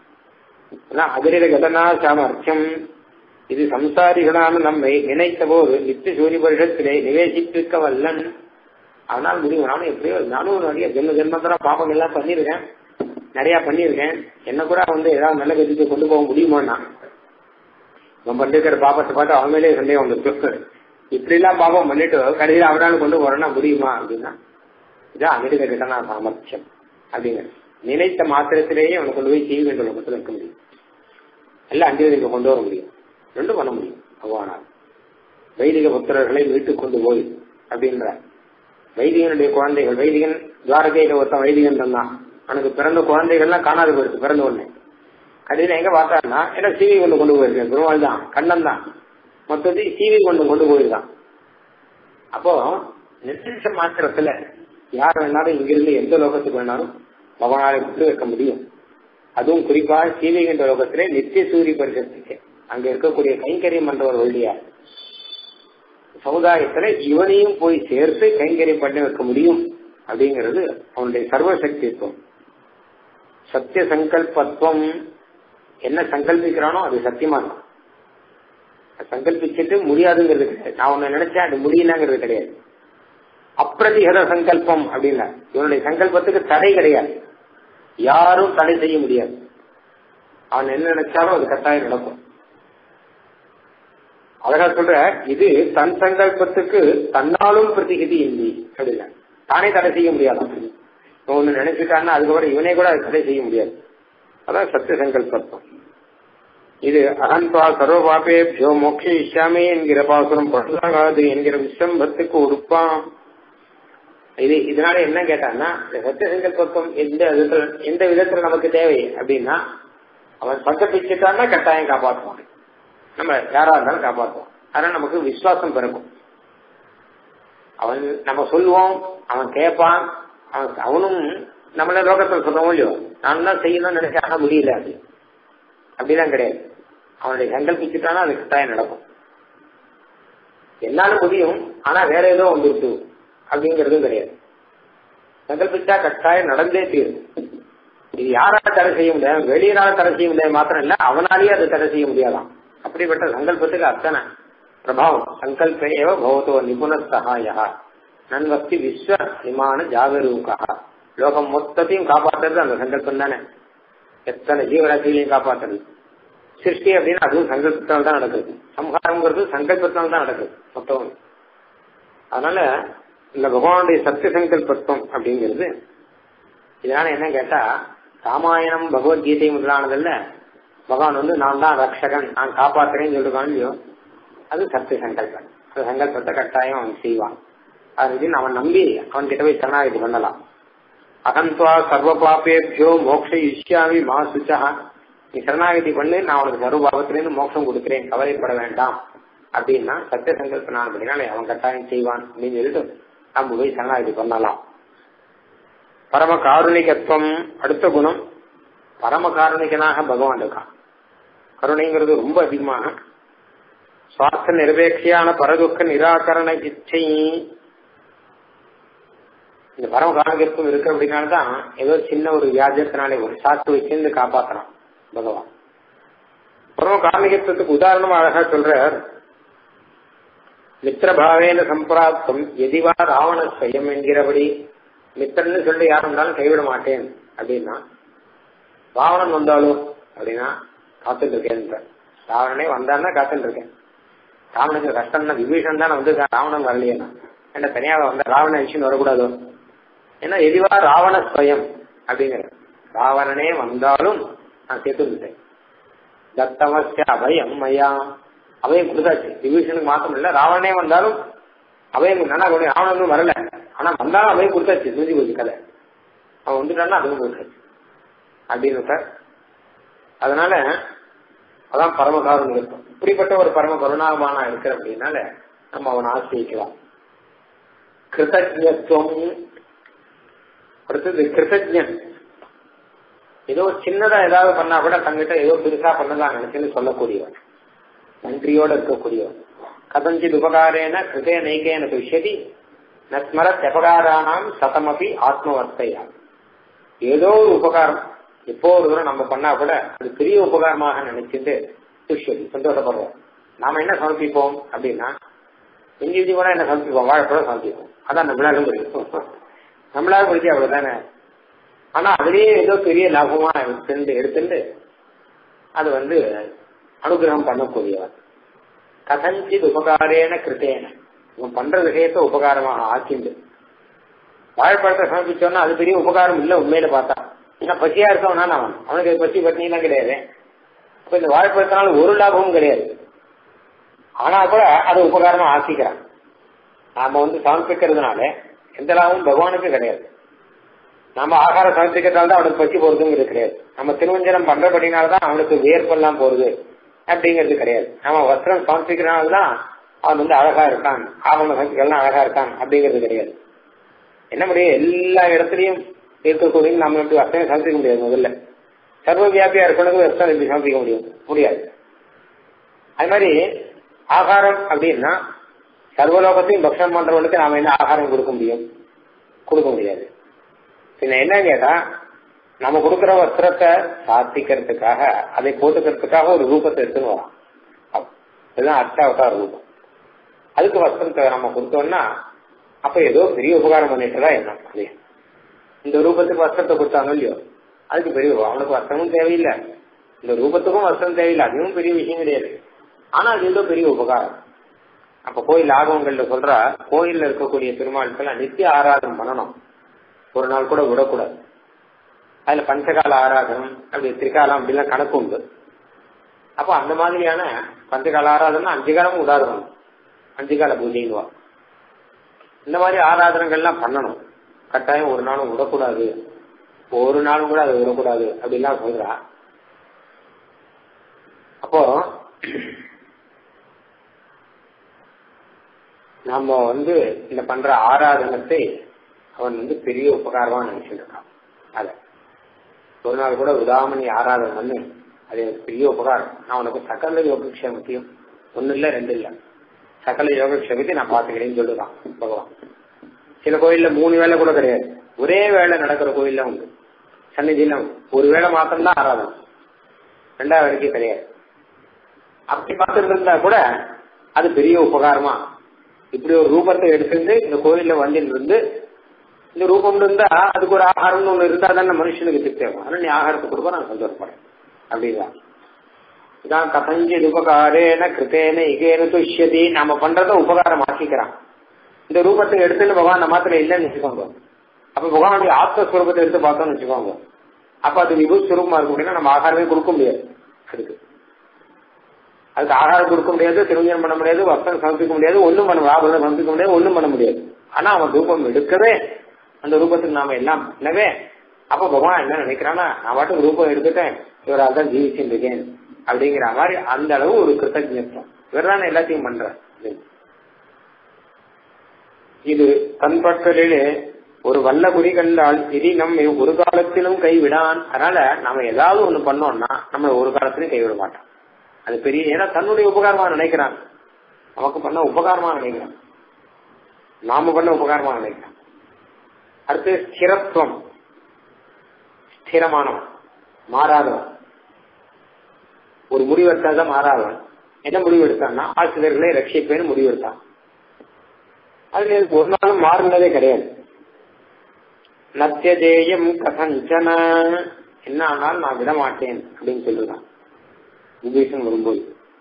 அதிரட கதனா சாமர்த்தியம் இது சம்சாரிகளான நம்மை நினைத்த போது நித்திய சூரிய வருஷத்திலே நிவேசித்திருக்க வல்லன் அதனால் முடியும் நானும் எப்படியோ நானும் நிறைய ஜென்ம ஜென்மந்தரா பாப்பம் எல்லாம் பண்ணிருக்கேன் நிறைய பண்ணிருக்கேன் என்ன கூட வந்து ஏதாவது நல்ல கதிக்கு கொண்டு போக முடியுமான்னா நம்ம பண்ணிருக்கிற பாப்பத்தை பார்த்து அவன் மேலேயே சந்தேகம் வந்துருக்கு இப்படி எல்லாம் பாப்பம் பண்ணிட்டு கடைசியில் அவனால கொண்டு போறேன்னா முடியுமா அப்படின்னா இதான் அமெரிக்க கிட்டனா சாமர்த்தியம் அப்படிங்க நினைத்த மாத்திரத்திலேயே அவனை கொண்டு போய் செய்ய வேண்டிய லோகத்தில் இருக்க முடியும் எல்லாம் அண்டியதிக்கு கொண்டு வர முடியும் ரெண்டும் பண்ண முடியும் பகவானால் வைதிக புத்திரர்களை மீட்டுக் கொண்டு போய் அப்படின்ற வைதிகனுடைய குழந்தைகள் வைதிகன் துவாரகையில ஒருத்தன் வைதிகன் தான் அவனுக்கு பிறந்த குழந்தைகள்லாம் காணாது போயிருக்கு பிறந்த உடனே கடையில் எங்க பார்த்தாருன்னா ஏன்னா சீவி கொண்டு கொண்டு போயிருக்கேன் பெருமாள் தான் கண்ணன் தான் மொத்தத்தையும் சீவி கொண்டு கொண்டு போயிருக்கான் அப்போ நிர்தேச மாத்திரத்துல யார் வேணாலும் இங்கிருந்து எந்த லோகத்துக்கு வேணாலும் பகவானை விட்டு வைக்க முடியும் அதுவும் குறிப்பாக சீவிகின்ற லோகத்திலே நித்திய சூரிய பரிசத்துக்கு அங்க இருக்கக்கூடிய கைங்கரியம் பண்றவர் வழியா சமுதாயத்துல இவனையும் போய் சேர்த்து கைங்கரியம் பண்ணி வைக்க முடியும் அப்படிங்கிறது அவனுடைய சர்வசக்தித்துவம் சத்திய சங்கல்பத்துவம் என்ன சங்கல்பிக்கிறானோ அது சத்தியமா இருக்கும் சங்கல்பிச்சுட்டு முடியாதுங்கிறது கிடையாது நான் உன்னை நினைச்சேன் அது முடியலங்கிறது கிடையாது அப்பிரதிகத சங்கல்பம் அப்படின்னா இவனுடைய சங்கல்பத்துக்கு தடை கிடையாது யாரும் தடை செய்ய முடியாது அவன் என்ன நினைச்சாலும் அது கட்டாயம் நடக்கும் அழகா சொல்ற இது தன் சங்கல்பத்துக்கு தன்னாலும் பிரதிகதி இல்லை அப்படின்னா தானே தடை செய்ய முடியாது ஒண்ணு நினைச்சுட்டான்னா அதுக்கப்புறம் இவனே கூட தடை செய்ய முடியாது அதான் சத்திய சங்கல்பம் இது அகன்பா சர்வபாபேபியோ மோட்ச இஷ்யாமே என்கிற பாசுரம் பழுதாகாது என்கிற விசம்பத்துக்கு உடுப்பான் இது இதனால என்ன கேட்டான்னா சத்திய சங்கல்பம் எந்த விதத்துல எந்த விதத்துல நமக்கு தேவை அப்படின்னா அவன் சங்கப்பிச்சுட்டான்னா கட்டாயம் காப்பாற்றுவான் நம்ம யாரா இருந்தாலும் காப்பாற்றுவோம் அதனால நமக்கு விசுவாசம் பிறக்கும் அவன் நம்ம சொல்லுவோம் அவன் கேட்பான் அவன் அவனும் நம்மள லோகத்தில் சொல்றோம் இல்லையோ நான் தான் செய்யணும்னு நினைச்சா ஆனா முடியல அது அப்படிலாம் கிடையாது அவனுடைய சங்கல்பிச்சுட்டானா அது கட்டாயம் நடக்கும் என்னால முடியும் ஆனா வேற ஏதோ வந்துருக்கு அப்படிங்கறதும் கிடையாது சங்கல்பிச்சா கட்டாயம் நடந்தே தீரும் இது யாரால தடை செய்ய முடியாது வெளியனால தடை செய்ய முடியாது மாத்திரம் இல்ல அவனாலேயே அதை தடை செய்ய முடியாதாம் அப்படிப்பட்ட சங்கல்பத்துக்கு அத்தனை பிரபாவம் சங்கல்ப ஏவ பவத்தோ நிபுண சகாயா நன்வக்தி விஸ்வ விமான ஜாகரூகா லோகம் மொத்தத்தையும் காப்பாத்துறது அந்த சங்கல்பம் தானே எத்தனை ஜீவராசிகளையும் காப்பாத்துறது சிருஷ்டி அப்படின்னு அதுவும் சங்கல்பத்தால் தான் நடக்குது சம்ஹாரம்ங்கிறது சங்கல்பத்தால் தான் நடக்குது மொத்தம் அதனால இந்த பகவானுடைய சத்திய சங்கல்பத்துவம் அப்படிங்கிறது இதனால என்ன கேட்டா ராமாயணம் பகவத்கீதை முதலானதல்ல பகவான் வந்து நான் தான் ரக்ஷகன் நான் காப்பாத்துறேன்னு சொல்லிருக்கான் இல்லையோ அது சத்திய சங்கல்பம் அந்த சங்கல்பத்தை கட்டாயம் அவன் செய்வான் அது அவன் நம்பி அவன் கிட்ட போய் சரணாகதி பண்ணலாம் அகந்த்வா சர்வ பாப்பேபியோ மோக்ஷ இஷ்யாமி மா சுச்சா நீ சரணாகதி பண்ணு நான் உனக்கு சர்வ பாவத்திலிருந்து மோட்சம் கொடுக்கிறேன் கவலைப்பட வேண்டாம் அப்படின்னா சத்திய சங்கல்பனான் அப்படின்னாலே அவன் கட்டாயம் செய்வான் அப்படின்னு சொல்லிட்டு நம்ம போய் சரணாகதி பண்ணலாம் பரம காருணிகத்துவம் அடுத்த குணம் பரம காருணிகனாக பகவான் இருக்கான் கருணைங்கிறது ரொம்ப அதிகமாக சுவார்த்த நிரபேட்சியான பரதுக்க நிராகரண இச்சை இந்த பரம காரணகத்துவம் இருக்கு அப்படின்னால்தான் ஏதோ சின்ன ஒரு வியாஜத்தினாலே ஒரு சாக்கு வச்சிருந்து காப்பாத்தலாம் பகவான் பரம காரணிகத்துவத்துக்கு உதாரணமா அழகா சொல்றார் மித்திரபாவேன சம்பிராப்தம் எதிவா ராவண ஸ்வயம் என்கிறபடி மித்திரன்னு சொல்லி யாரும் இருந்தாலும் கைவிட மாட்டேன் அப்படின்னா ராவணன் வந்தாலும் அப்படின்னா காத்துட்டு இருக்கேன் ராவணனே வந்தான்னா காத்துட்டு இருக்கேன் ராவனுக்கு கஷ்டம்னா விபீஷன் தான் வந்து ராவணன் வரலையேனா என்ன தனியாக வந்த ராவண விஷயம் வரக்கூடாதோ ஏன்னா எதிவா ராவண ஸ்வயம் அப்படிங்கிற ராவணனே வந்தாலும் நான் சேர்த்துக்கிட்டேன் தத்தமஸ்ய அபயம் மையா அபயம் கொடுத்தாச்சு விபீஷனுக்கு மாத்திரம் இல்ல ராவணனே வந்தாலும் அபயம் நல்லா ராவணனும் வரல ஆனா வந்தாலும் அபயம் கொடுத்தாச்சு தூஞ்சி போச்சு கதை அவன் வந்துட்டான்னா அதுவும் கொடுத்தாச்சு அப்படின்னு சார் அதனால அதான் பரமகாரம் இருக்கும் இப்படிப்பட்ட ஒரு பரம கருணாபானா இருக்கிற அப்படின்னால நம்ம அவனை ஆசிரிக்கலாம் கிருதஜத்துவம் அடுத்தது கிருதஜன் ஏதோ சின்னதா ஏதாவது பண்ணா கூட தங்கிட்ட ஏதோ பெருசா பண்ணலாம் நினைச்சுன்னு சொல்லக்கூடியவன் நன்றியோட இருக்கக்கூடியவன் கதஞ்சித் உபகாரேன கிருதே நைகேன துஷ்யதி நஸ்மரத் எபகாரானாம் சதமபி ஆத்மவர்த்தையா ஏதோ ஒரு உபகாரம் எப்போ ஒரு தூரம் நம்ம பண்ணா கூட அது பெரிய உபகாரமாக நினைச்சிட்டு துஷ்யதி சந்தோஷப்படுறோம் நாம என்ன சமர்ப்பிப்போம் அப்படின்னா இஞ்சி இஞ்சி கூட என்ன சமர்ப்பிப்போம் வாழைப்பழம் சமர்ப்பிப்போம் அதான் நம்மளாலும் முடியும் நம்மளால முடிஞ்சு அவ்வளவுதானே ஆனா அதுலயே ஏதோ பெரிய லாபமா எடுத்துட்டு எடுத்துட்டு அது வந்து அனுகிரகம் பண்ணக்கூடியவன் கதஞ்சித் உபகாரேன கிருத்தேன இவன் பண்ற விஷயத்த உபகாரமாக ஆக்கிண்டு வாழைப்பழத்தை சமர்ப்பிச்சோன்னா அது பெரிய உபகாரம் இல்லை உண்மையில பார்த்தா ஏன்னா பசியா இருக்கவனா அவன் அவனுக்கு பசி பட்டினிலாம் கிடையாது இப்ப இந்த வாழைப்பழத்தினால ஒரு லாபமும் கிடையாது ஆனா கூட அதை உபகாரமா ஆக்கிக்கிறான் நாம வந்து சமர்ப்பிக்கிறதுனால எந்த லாபமும் பகவானுக்கு கிடையாது நம்ம ஆகாரம் சமர்ப்பிக்கிறதால தான் அவனுக்கு பசி போறதுங்கிறது கிடையாது நம்ம திருவஞ்சனம் பண்றபடினால்தான் அவனுக்கு வியர்ப்பெல்லாம் போறது அப்படிங்கிறது கிடையாது நம்ம வஸ்திரம் சமர்ப்பிக்கிறனால தான் அவன் வந்து அழகா இருக்கான் ஆவண சமர்ப்பிக்கலாம் அழகா இருக்கான் அப்படிங்கிறது கிடையாது என்ன முடியும் எல்லா இடத்துலயும் இருக்கக்கூடிய நம்ம எப்படி வஸ்திரம் சமர்ப்பிக்க முடியாது முதல்ல சர்வ வியாபியா இருக்கணும் வஸ்திரம் எப்படி சமர்ப்பிக்க முடியும் முடியாது அது மாதிரி ஆகாரம் அப்படின்னா சர்வலோகத்தையும் பக்ஷம் பண்றவனுக்கு நாம என்ன ஆகாரம் கொடுக்க முடியும் கொடுக்க முடியாது பின்ன என்ன கேட்டா நம்ம கொடுக்கிற வஸ்திரத்தை சாத்திக்கிறதுக்காக அதை போட்டுக்கிறதுக்காக ஒரு ரூபத்தை எடுத்துன்னு வரோம் இதுதான் அர்த்தாவதார ரூபம் அதுக்கு வஸ்திரத்தை நம்ம கொடுத்தோம்னா அப்ப ஏதோ பெரிய உபகாரம் பண்ணிட்டுதா என்ன அது இந்த ரூபத்துக்கு வஸ்திரத்தை கொடுத்தாங்க இல்லையோ அதுக்கு பெரிய அவனுக்கு வஸ்திரமும் தேவையில்லை இந்த ரூபத்துக்கும் வஸ்திரம் தேவையில்லை அதுவும் பெரிய விஷயம் கிடையாது ஆனா அது ஏதோ பெரிய உபகாரம் அப்ப கோயில் ஆகவங்கள்ல சொல்ற கோயில்ல இருக்கக்கூடிய திருமாலுக்கெல்லாம் நித்திய ஆராதனம் பண்ணணும் ஒரு நாள் கூட விடக்கூடாது அதுல பஞ்சகால ஆராதனம் அப்படி திரிகாலம் அப்படிலாம் கணக்கு உண்டு அப்போ அந்த மாதிரியான பஞ்சகால ஆராதனை அஞ்சு காலமும் உதாரணம் அஞ்சு கால பூஜைன்னுவா இந்த மாதிரி ஆராதனைகள்லாம் பண்ணணும் கட்டாயம் ஒரு நாளும் விடக்கூடாது ஒரு நாளும் கூட அதை விடக்கூடாது அப்படிலாம் சொல்றா அப்போ நம்ம வந்து இந்த பண்ற ஆராதனத்தை அவன் வந்து பெரிய உபகாரமா நினைச்சிட்டு இருக்கான் அத ஒரு நாள் கூட விடாமணி ஆராதனை பண்ணு அது எனக்கு பெரிய உபகாரம் நான் உனக்கு சகல யோகக்ஷேமத்தையும் ஒன்னு இல்ல ரெண்டு இல்ல சகல யோகக்ஷேமத்தை நான் பாத்துக்கிறேன்னு சொல்லுதான் பகவான் சில கோயில்ல மூணு வேலை கூட கிடையாது ஒரே வேலை நடக்கிற கோயில்ல உண்டு சன்னிதியில ஒரு வேலை மாத்திரம்தான் ஆராதனை ரெண்டாவது வரைக்கும் கிடையாது அப்படி பார்த்துட்டு இருந்தா கூட அது பெரிய உபகாரமா இப்படி ஒரு ரூபத்தை எடுத்துட்டு இந்த கோயில்ல வந்துட்டு இருந்து இந்த ரூபம் இருந்தா அதுக்கு ஒரு ஆகாரம்னு ஒண்ணு இருந்தா தானே மனுஷனுக்கு திருப்தி ஆகும் அதனால நீ ஆகாரத்தை கொடுக்க நான் சந்தோஷப்படுறேன் அப்படிதான் இதான் கதஞ்சி உபகாரேன கிருத்தேன இகேன துஷ்யதி நாம பண்றத உபகாரம் ஆக்கிக்கிறான் இந்த ரூபத்தை எடுத்துன்னு பகவான் அந்த மாத்திரம் இல்லைன்னு வச்சுக்கோங்க அப்ப பகவானுடைய ஆத்மஸ்வரூபத்தை எடுத்து பார்த்தோம்னு வச்சுக்கோங்க அப்ப அது விபுஸ்வரூபமா இருக்கும் அப்படின்னா நம்ம ஆகாரமே கொடுக்க முடியாது அதுக்கு அதுக்கு ஆகாரம் கொடுக்க முடியாது திருமஞ்சனம் பண்ண முடியாது வஸ்திரம் சமர்ப்பிக்க முடியாது ஒன்றும் பண்ண ஆபரணம் சமர்ப்பிக்க முடியாது ஒன்றும் பண்ண முடியாது ஆனா அவன் ரூபம் எடுக்கவே அந்த ரூபத்துக்கு நாம எல்லாம் பண்ணவே அப்ப பகவான் என்ன நினைக்கிறான்னா நான் பாட்டுக்கு ரூபம் எடுத்துட்டேன் இவரால் தான் ஜீவிச்சுட்டு இருக்கேன் அப்படிங்கிற மாதிரி அந்த அளவு ஒரு கிருத்தஜத்வம் இவர் தான் எல்லாத்தையும் பண்ற இது தன்பற்களிலே ஒரு வல்ல குறி கண்டால் இனி நம்மை ஒரு காலத்திலும் கைவிடான் அதனால நாம ஏதாவது ஒண்ணு பண்ணோம்னா நம்மள ஒரு காலத்திலும் கைவிட மாட்டான் அது பெரிய ஏன்னா தன்னுடைய உபகாரமா நினைக்கிறான் நமக்கு பண்ண உபகாரமா நினைக்கிறான் நாம பண்ண உபகாரமா நினைக்கிறான் அடுத்து ஸ்திரத்துவம் ஸ்திரமானவன் மாறாதவன் ஒரு முடிவு எடுத்தாதான் மாறாதவன் என்ன முடிவு எடுத்தான்னா ஆசிரியர்களை ரட்சிப்பேன்னு முடிவு எடுத்தான் அதுல எனக்கு ஒரு நாளும் மாறுனதே கிடையாது நத்தியதேயம் கசஞ்சன என்ன ஆனாலும் நான் விட மாட்டேன் அப்படின்னு சொல்லுதான் விபீஷன் வரும்போது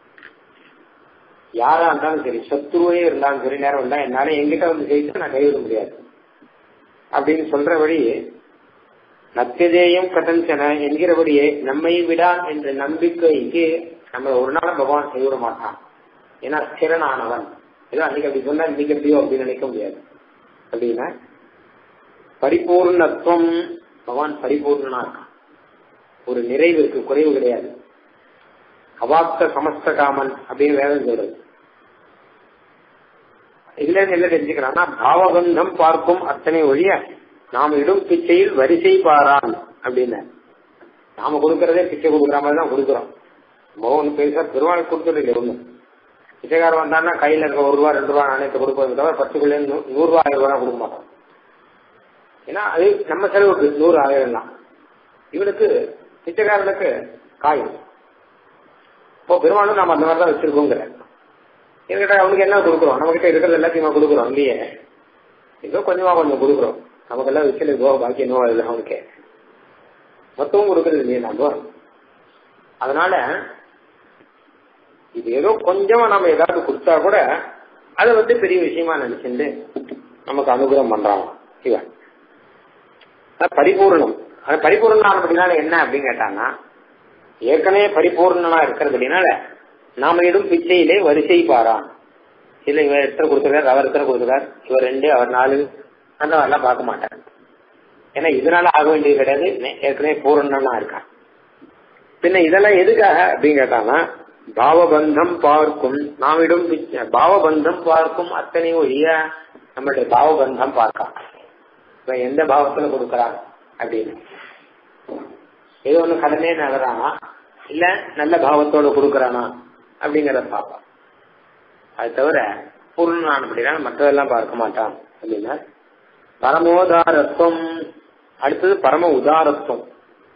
யாரா இருந்தாலும் சரி சத்ருவே இருந்தாலும் சரி நேரம் இருந்தா என்னால எங்கிட்ட வந்து ஜெயிச்சா நான் கைவிட முடியாது அப்படின்னு சொல்றபடி நத்தியதேயம் கதஞ்சன என்கிறபடியே நம்மை விடா என்ற நம்பிக்கைக்கு நம்ம ஒரு நாள் பகவான் செய்விட மாட்டான் ஏன்னா ஸ்திரனானவன் ஏதோ அன்னைக்கு அப்படி சொன்னா இன்னைக்கு எப்படியோ அப்படின்னு நினைக்க முடியாது அப்படின்னா பரிபூர்ணத்துவம் பகவான் பரிபூர்ணனா இருக்கான் ஒரு நிறைவு இருக்கு குறைவு கிடையாது அவாப்த சமஸ்த காமன் அப்படின்னு வேதம் சொல்றது இதுல இருந்து என்ன தெரிஞ்சுக்கிறான்னா பாவபந்தம் பார்க்கும் அத்தனை ஒழிய நாம் இடும் பிச்சையில் வரிசை பாரான் அப்படின்னு நாம கொடுக்கறதே பிச்சை கொடுக்குற மாதிரி தான் கொடுக்குறோம் மோகன் பெருசா பெருமாள் கொடுத்தது இல்லை ஒண்ணு பிச்சைக்காரன் வந்தான்னா கையில இருக்க ஒரு ரூபா ரெண்டு ரூபா நாணயத்தை கொடுப்பது தவிர பத்துக்குள்ள நூறு ரூபா ஆயிரம் ரூபா கொடுக்க மாட்டோம் ஏன்னா அது நம்ம செலவுக்கு நூறு ஆயிரம் தான் இவனுக்கு பிச்சைக்காரனுக்கு காய் இப்போ பெருமாளும் நம்ம அந்த மாதிரி தான் வச்சிருக்கோங்கிற என்கிட்ட அவனுக்கு என்ன கொடுக்குறோம் நம்ம கிட்ட இருக்கிறது எல்லாத்தையும் கொடுக்குறோம் இல்லையே ஏதோ கொஞ்சமா கொஞ்சம் கொடுக்குறோம் நமக்கெல்லாம் வச்சு போக பாக்கி என்னவோ இல்லை அவனுக்கு மொத்தமும் கொடுக்கறது இல்லையே நம்ம அதனால இது ஏதோ கொஞ்சமா நம்ம ஏதாவது கொடுத்தா கூட அதை வந்து பெரிய விஷயமா நினைச்சுட்டு நமக்கு அனுகிரகம் பண்றாங்க இவன் பரிபூர்ணம் அது பரிபூர்ணம் அப்படின்னால என்ன அப்படின்னு கேட்டாங்கன்னா ஏற்கனவே பரிபூர்ணனா இருக்கிறதுனால நாம இடும் பிச்சையிலே வரிசை பாரான் இல்ல இவர் எத்தனை கொடுத்துருக்காரு அவர் எத்தனை கொடுத்துருக்கார் இவர் ரெண்டு அவர் நாலு அந்த மாதிரிலாம் பார்க்க மாட்டார் ஏன்னா இதனால ஆக வேண்டியது கிடையாது ஏற்கனவே பூரணனா இருக்கான் பின்ன இதெல்லாம் எதுக்காக அப்படின்னு கேட்டாங்கன்னா பாவபந்தம் பார்க்கும் நாமிடும் பாவபந்தம் பார்க்கும் அத்தனை ஒழிய நம்மளுடைய பாவபந்தம் பார்க்கலாம் இப்ப எந்த பாவத்துல கொடுக்கறாங்க அப்படின்னு ஏதோ ஒண்ணு கடனே நகரானா இல்ல நல்ல பாவத்தோட கொடுக்கறானா அப்படிங்கறத பார்ப்பான் அது தவிர பூர்ணான அப்படின்னா மற்றதெல்லாம் பார்க்க மாட்டான் அப்படின்னா பரமோதாரத்துவம் அடுத்தது பரம உதாரத்துவம்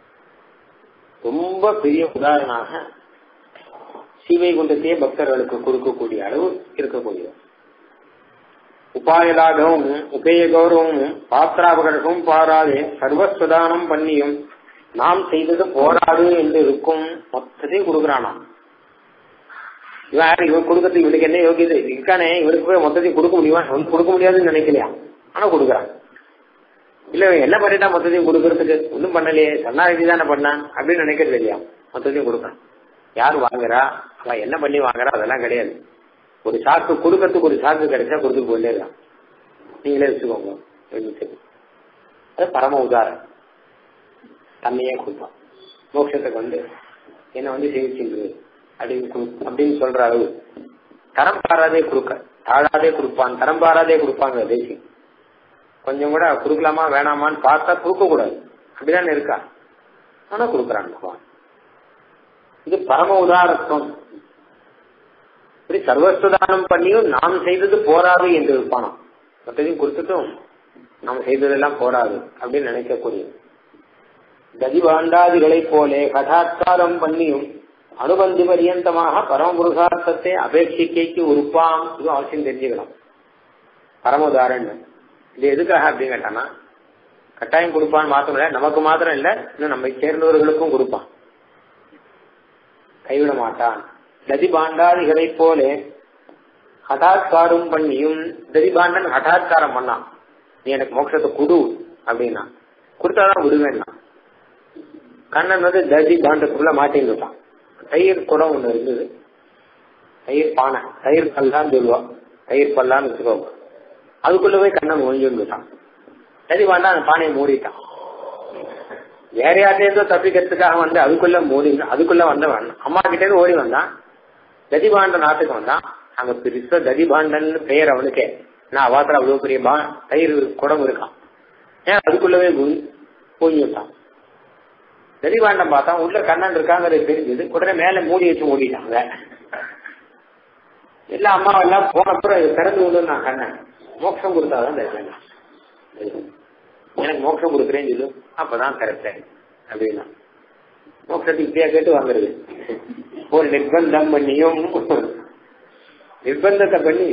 ரொம்ப பெரிய உதாரணமாக சீவை குண்டத்தையே பக்தர்களுக்கு கொடுக்கக்கூடிய அளவு இருக்கக்கூடியது உபாயலாகவும் உபய கௌரவமும் பாத்திராபகரமும் பாராதே சர்வஸ்வதானம் பண்ணியும் நாம் செய்தது போராடு என்று இருக்கும் மொத்தத்தையும் கொடுக்கறானாம் இவன் யாரு இவன் கொடுக்கறதுக்கு இவனுக்கு என்ன யோகியது இருக்கானே இவனுக்கு போய் மொத்தத்தையும் கொடுக்க முடியுமா அவனுக்கு கொடுக்க முடியாதுன்னு நினைக்கலையா ஆனா கொடுக்குறான் இல்ல இவன் என்ன பண்ணிட்டா மொத்தத்தையும் கொடுக்கறதுக்கு ஒன்றும் பண்ணலையே சன்னாதி தானே பண்ணான் அப்படின்னு நினைக்கிறது இல்லையா மொத்தத்தையும் கொடுக்கறான் யார் வாங்குறா அவன் என்ன பண்ணி வாங்குறா அதெல்லாம் கிடையாது ஒரு சாக்கு கொடுக்கறதுக்கு ஒரு சாக்கு கிடைச்சா கொடுத்துட்டு போயிட்டே இருக்கான் நீங்களே வச்சுக்கோங்க அது பரம உதாரணம் தன்னையே கொடுப்பான் மோட்சத்துக்கு வந்து என்ன வந்து சேவிச்சுங்க அப்படின்னு அப்படின்னு சொல்ற அளவு தரம் பாராதே கொடுக்க தாழாதே கொடுப்பான் தரம் பாராதே கொடுப்பாங்க தேசியம் கொஞ்சம் கூட கொடுக்கலாமா வேணாமான்னு பார்த்தா கொடுக்க கூடாது அப்படிதான் இருக்கா ஆனா கொடுக்குறான் பகவான் இது பரம உதாரத்துவம் இப்படி சர்வஸ்வதானம் பண்ணியும் நாம் செய்தது போராது என்று இருப்பானாம் மற்றதையும் கொடுத்துட்டும் நாம் செய்ததெல்லாம் போராது அப்படின்னு நினைக்கக்கூடியது கதிபாண்டாதிகளை போலே கதாத்காரம் பண்ணியும் அனுபந்தி பரியந்தமாக பரமபுருஷார்த்தத்தை அபேட்சிக்கைக்கு உறுப்பாம் இது அவசியம் தெரிஞ்சுக்கலாம் பரம உதாரணம் இது எதுக்காக அப்படின்னு கேட்டானா கட்டாயம் கொடுப்பான்னு மாத்திரம் இல்ல நமக்கு மாத்திரம் இல்ல இன்னும் நம்மை சேர்ந்தவர்களுக்கும் கொடுப்பான் கைவிட மாட்டான் ததிபாண்டாதிகளை போலே ஹடாத்காரம் பண்ணியும் ததிபாண்டன் ஹடாத்காரம் பண்ணான் நீ எனக்கு மோட்சத்தை குடு அப்படின்னா கொடுத்தாதான் விடுவேன்னா கண்ணன் வந்து ததி பாண்டத்துக்குள்ள மாட்டின்னு தயிர் குடம் ஒண்ணு இருந்தது தயிர் பானை தயிர் பல்லான்னு சொல்லுவா தயிர் பல்லான்னு வச்சுக்கோங்க அதுக்குள்ள போய் கண்ணன் ஒழிஞ்சுட்டான் ததி பாண்டா அந்த பானையை மூடிட்டான் வேற யார்ட்டேருந்தோ தப்பிக்கிறதுக்காக வந்து அதுக்குள்ள மூடி அதுக்குள்ள வந்தவன் அம்மா கிட்ட இருந்து ஓடி வந்தான் ததிபாண்ட நாட்டுக்கு வந்தான் அங்க பெருசா ததிபாண்டன் பெயர் அவனுக்கே நான் அவாத்திர அவ்வளவு பெரிய பா தயிர் குடம் இருக்கான் ஏன் அதுக்குள்ளவே பூஞ்சி விட்டான் ததிபாண்டம் பார்த்தா உள்ள கண்ணன் இருக்காங்கிறது தெரிஞ்சது உடனே மேல மூடி வச்சு மூடிட்டாங்க எல்லா அம்மா எல்லாம் போனப்புறம் திறந்து விடு நான் கண்ணன் மோட்சம் கொடுத்தாதான் திறப்பேன் எனக்கு மோட்சம் கொடுக்குறேன்னு சொல்லு அப்பதான் திறப்பேன் அப்படின்னா மோட்சத்தை இப்படியா கேட்டு வாங்குறது ஒரு நிர்பந்தம் பண்ணியும் நிர்பந்தத்தை பண்ணி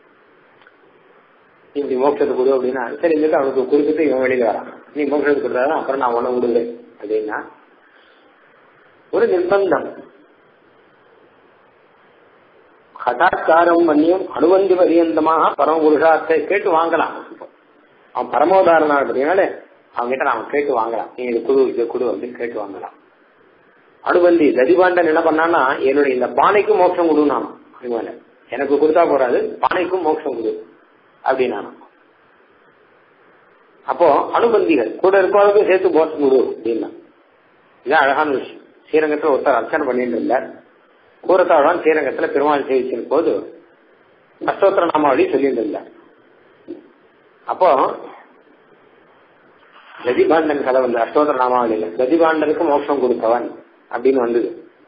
இப்படி மோட்சத்தை கொடு அப்படின்னா சரி இருந்துட்டு அவனுக்கு கொடுத்துட்டு இவன் வெளியில வரான் நீ மோட்சத்தை கொடுத்தாதான் அப்புறம் நான் உன்னை விடுவேன் அப்படின்னா ஒரு நிர்பந்தம் ஹதாத்காரம் பண்ணியும் அனுபந்தி பரியந்தமாக பரமபுருஷார்த்தை கேட்டு வாங்கலாம் அவன் பரமோதாரணா அப்படின்னால அவங்ககிட்ட நாம கேட்டு வாங்கலாம் நீ இது குடு இது குடு அப்படின்னு கேட்டு வாங்கலாம் அனுபந்தி ததிபாண்டன் என்ன பண்ணான்னா என்னுடைய இந்த பானைக்கும் மோட்சம் கொடுனா இவன் எனக்கு கொடுத்தா போறாது பானைக்கும் மோட்சம் கொடு அப்படின்னா அப்போ அனுபந்திகள் கூட இருக்கவங்களுக்கும் சேர்த்து மோட்சம் கொடு அப்படின்னா இதான் அழகான விஷயம் ஸ்ரீரங்கத்துல ஒருத்தர் அர்ச்சனை பண்ணிட்டு இருந்தார் கூரத்தாழ்வான் ஸ்ரீரங்கத்துல பெருமாள் சேவிச்சிருக்கும் போது அஷ்டோத்திர நாமாவளி சொல்லிட்டு இருந்தார் அப்போ கதிபாண்டன் கதை வந்து அஷ்டோத்திர நாமாவளியில கதிபாண்டனுக்கு மோட்சம் கொடுத்தவன் அப்படின்னு வந்தது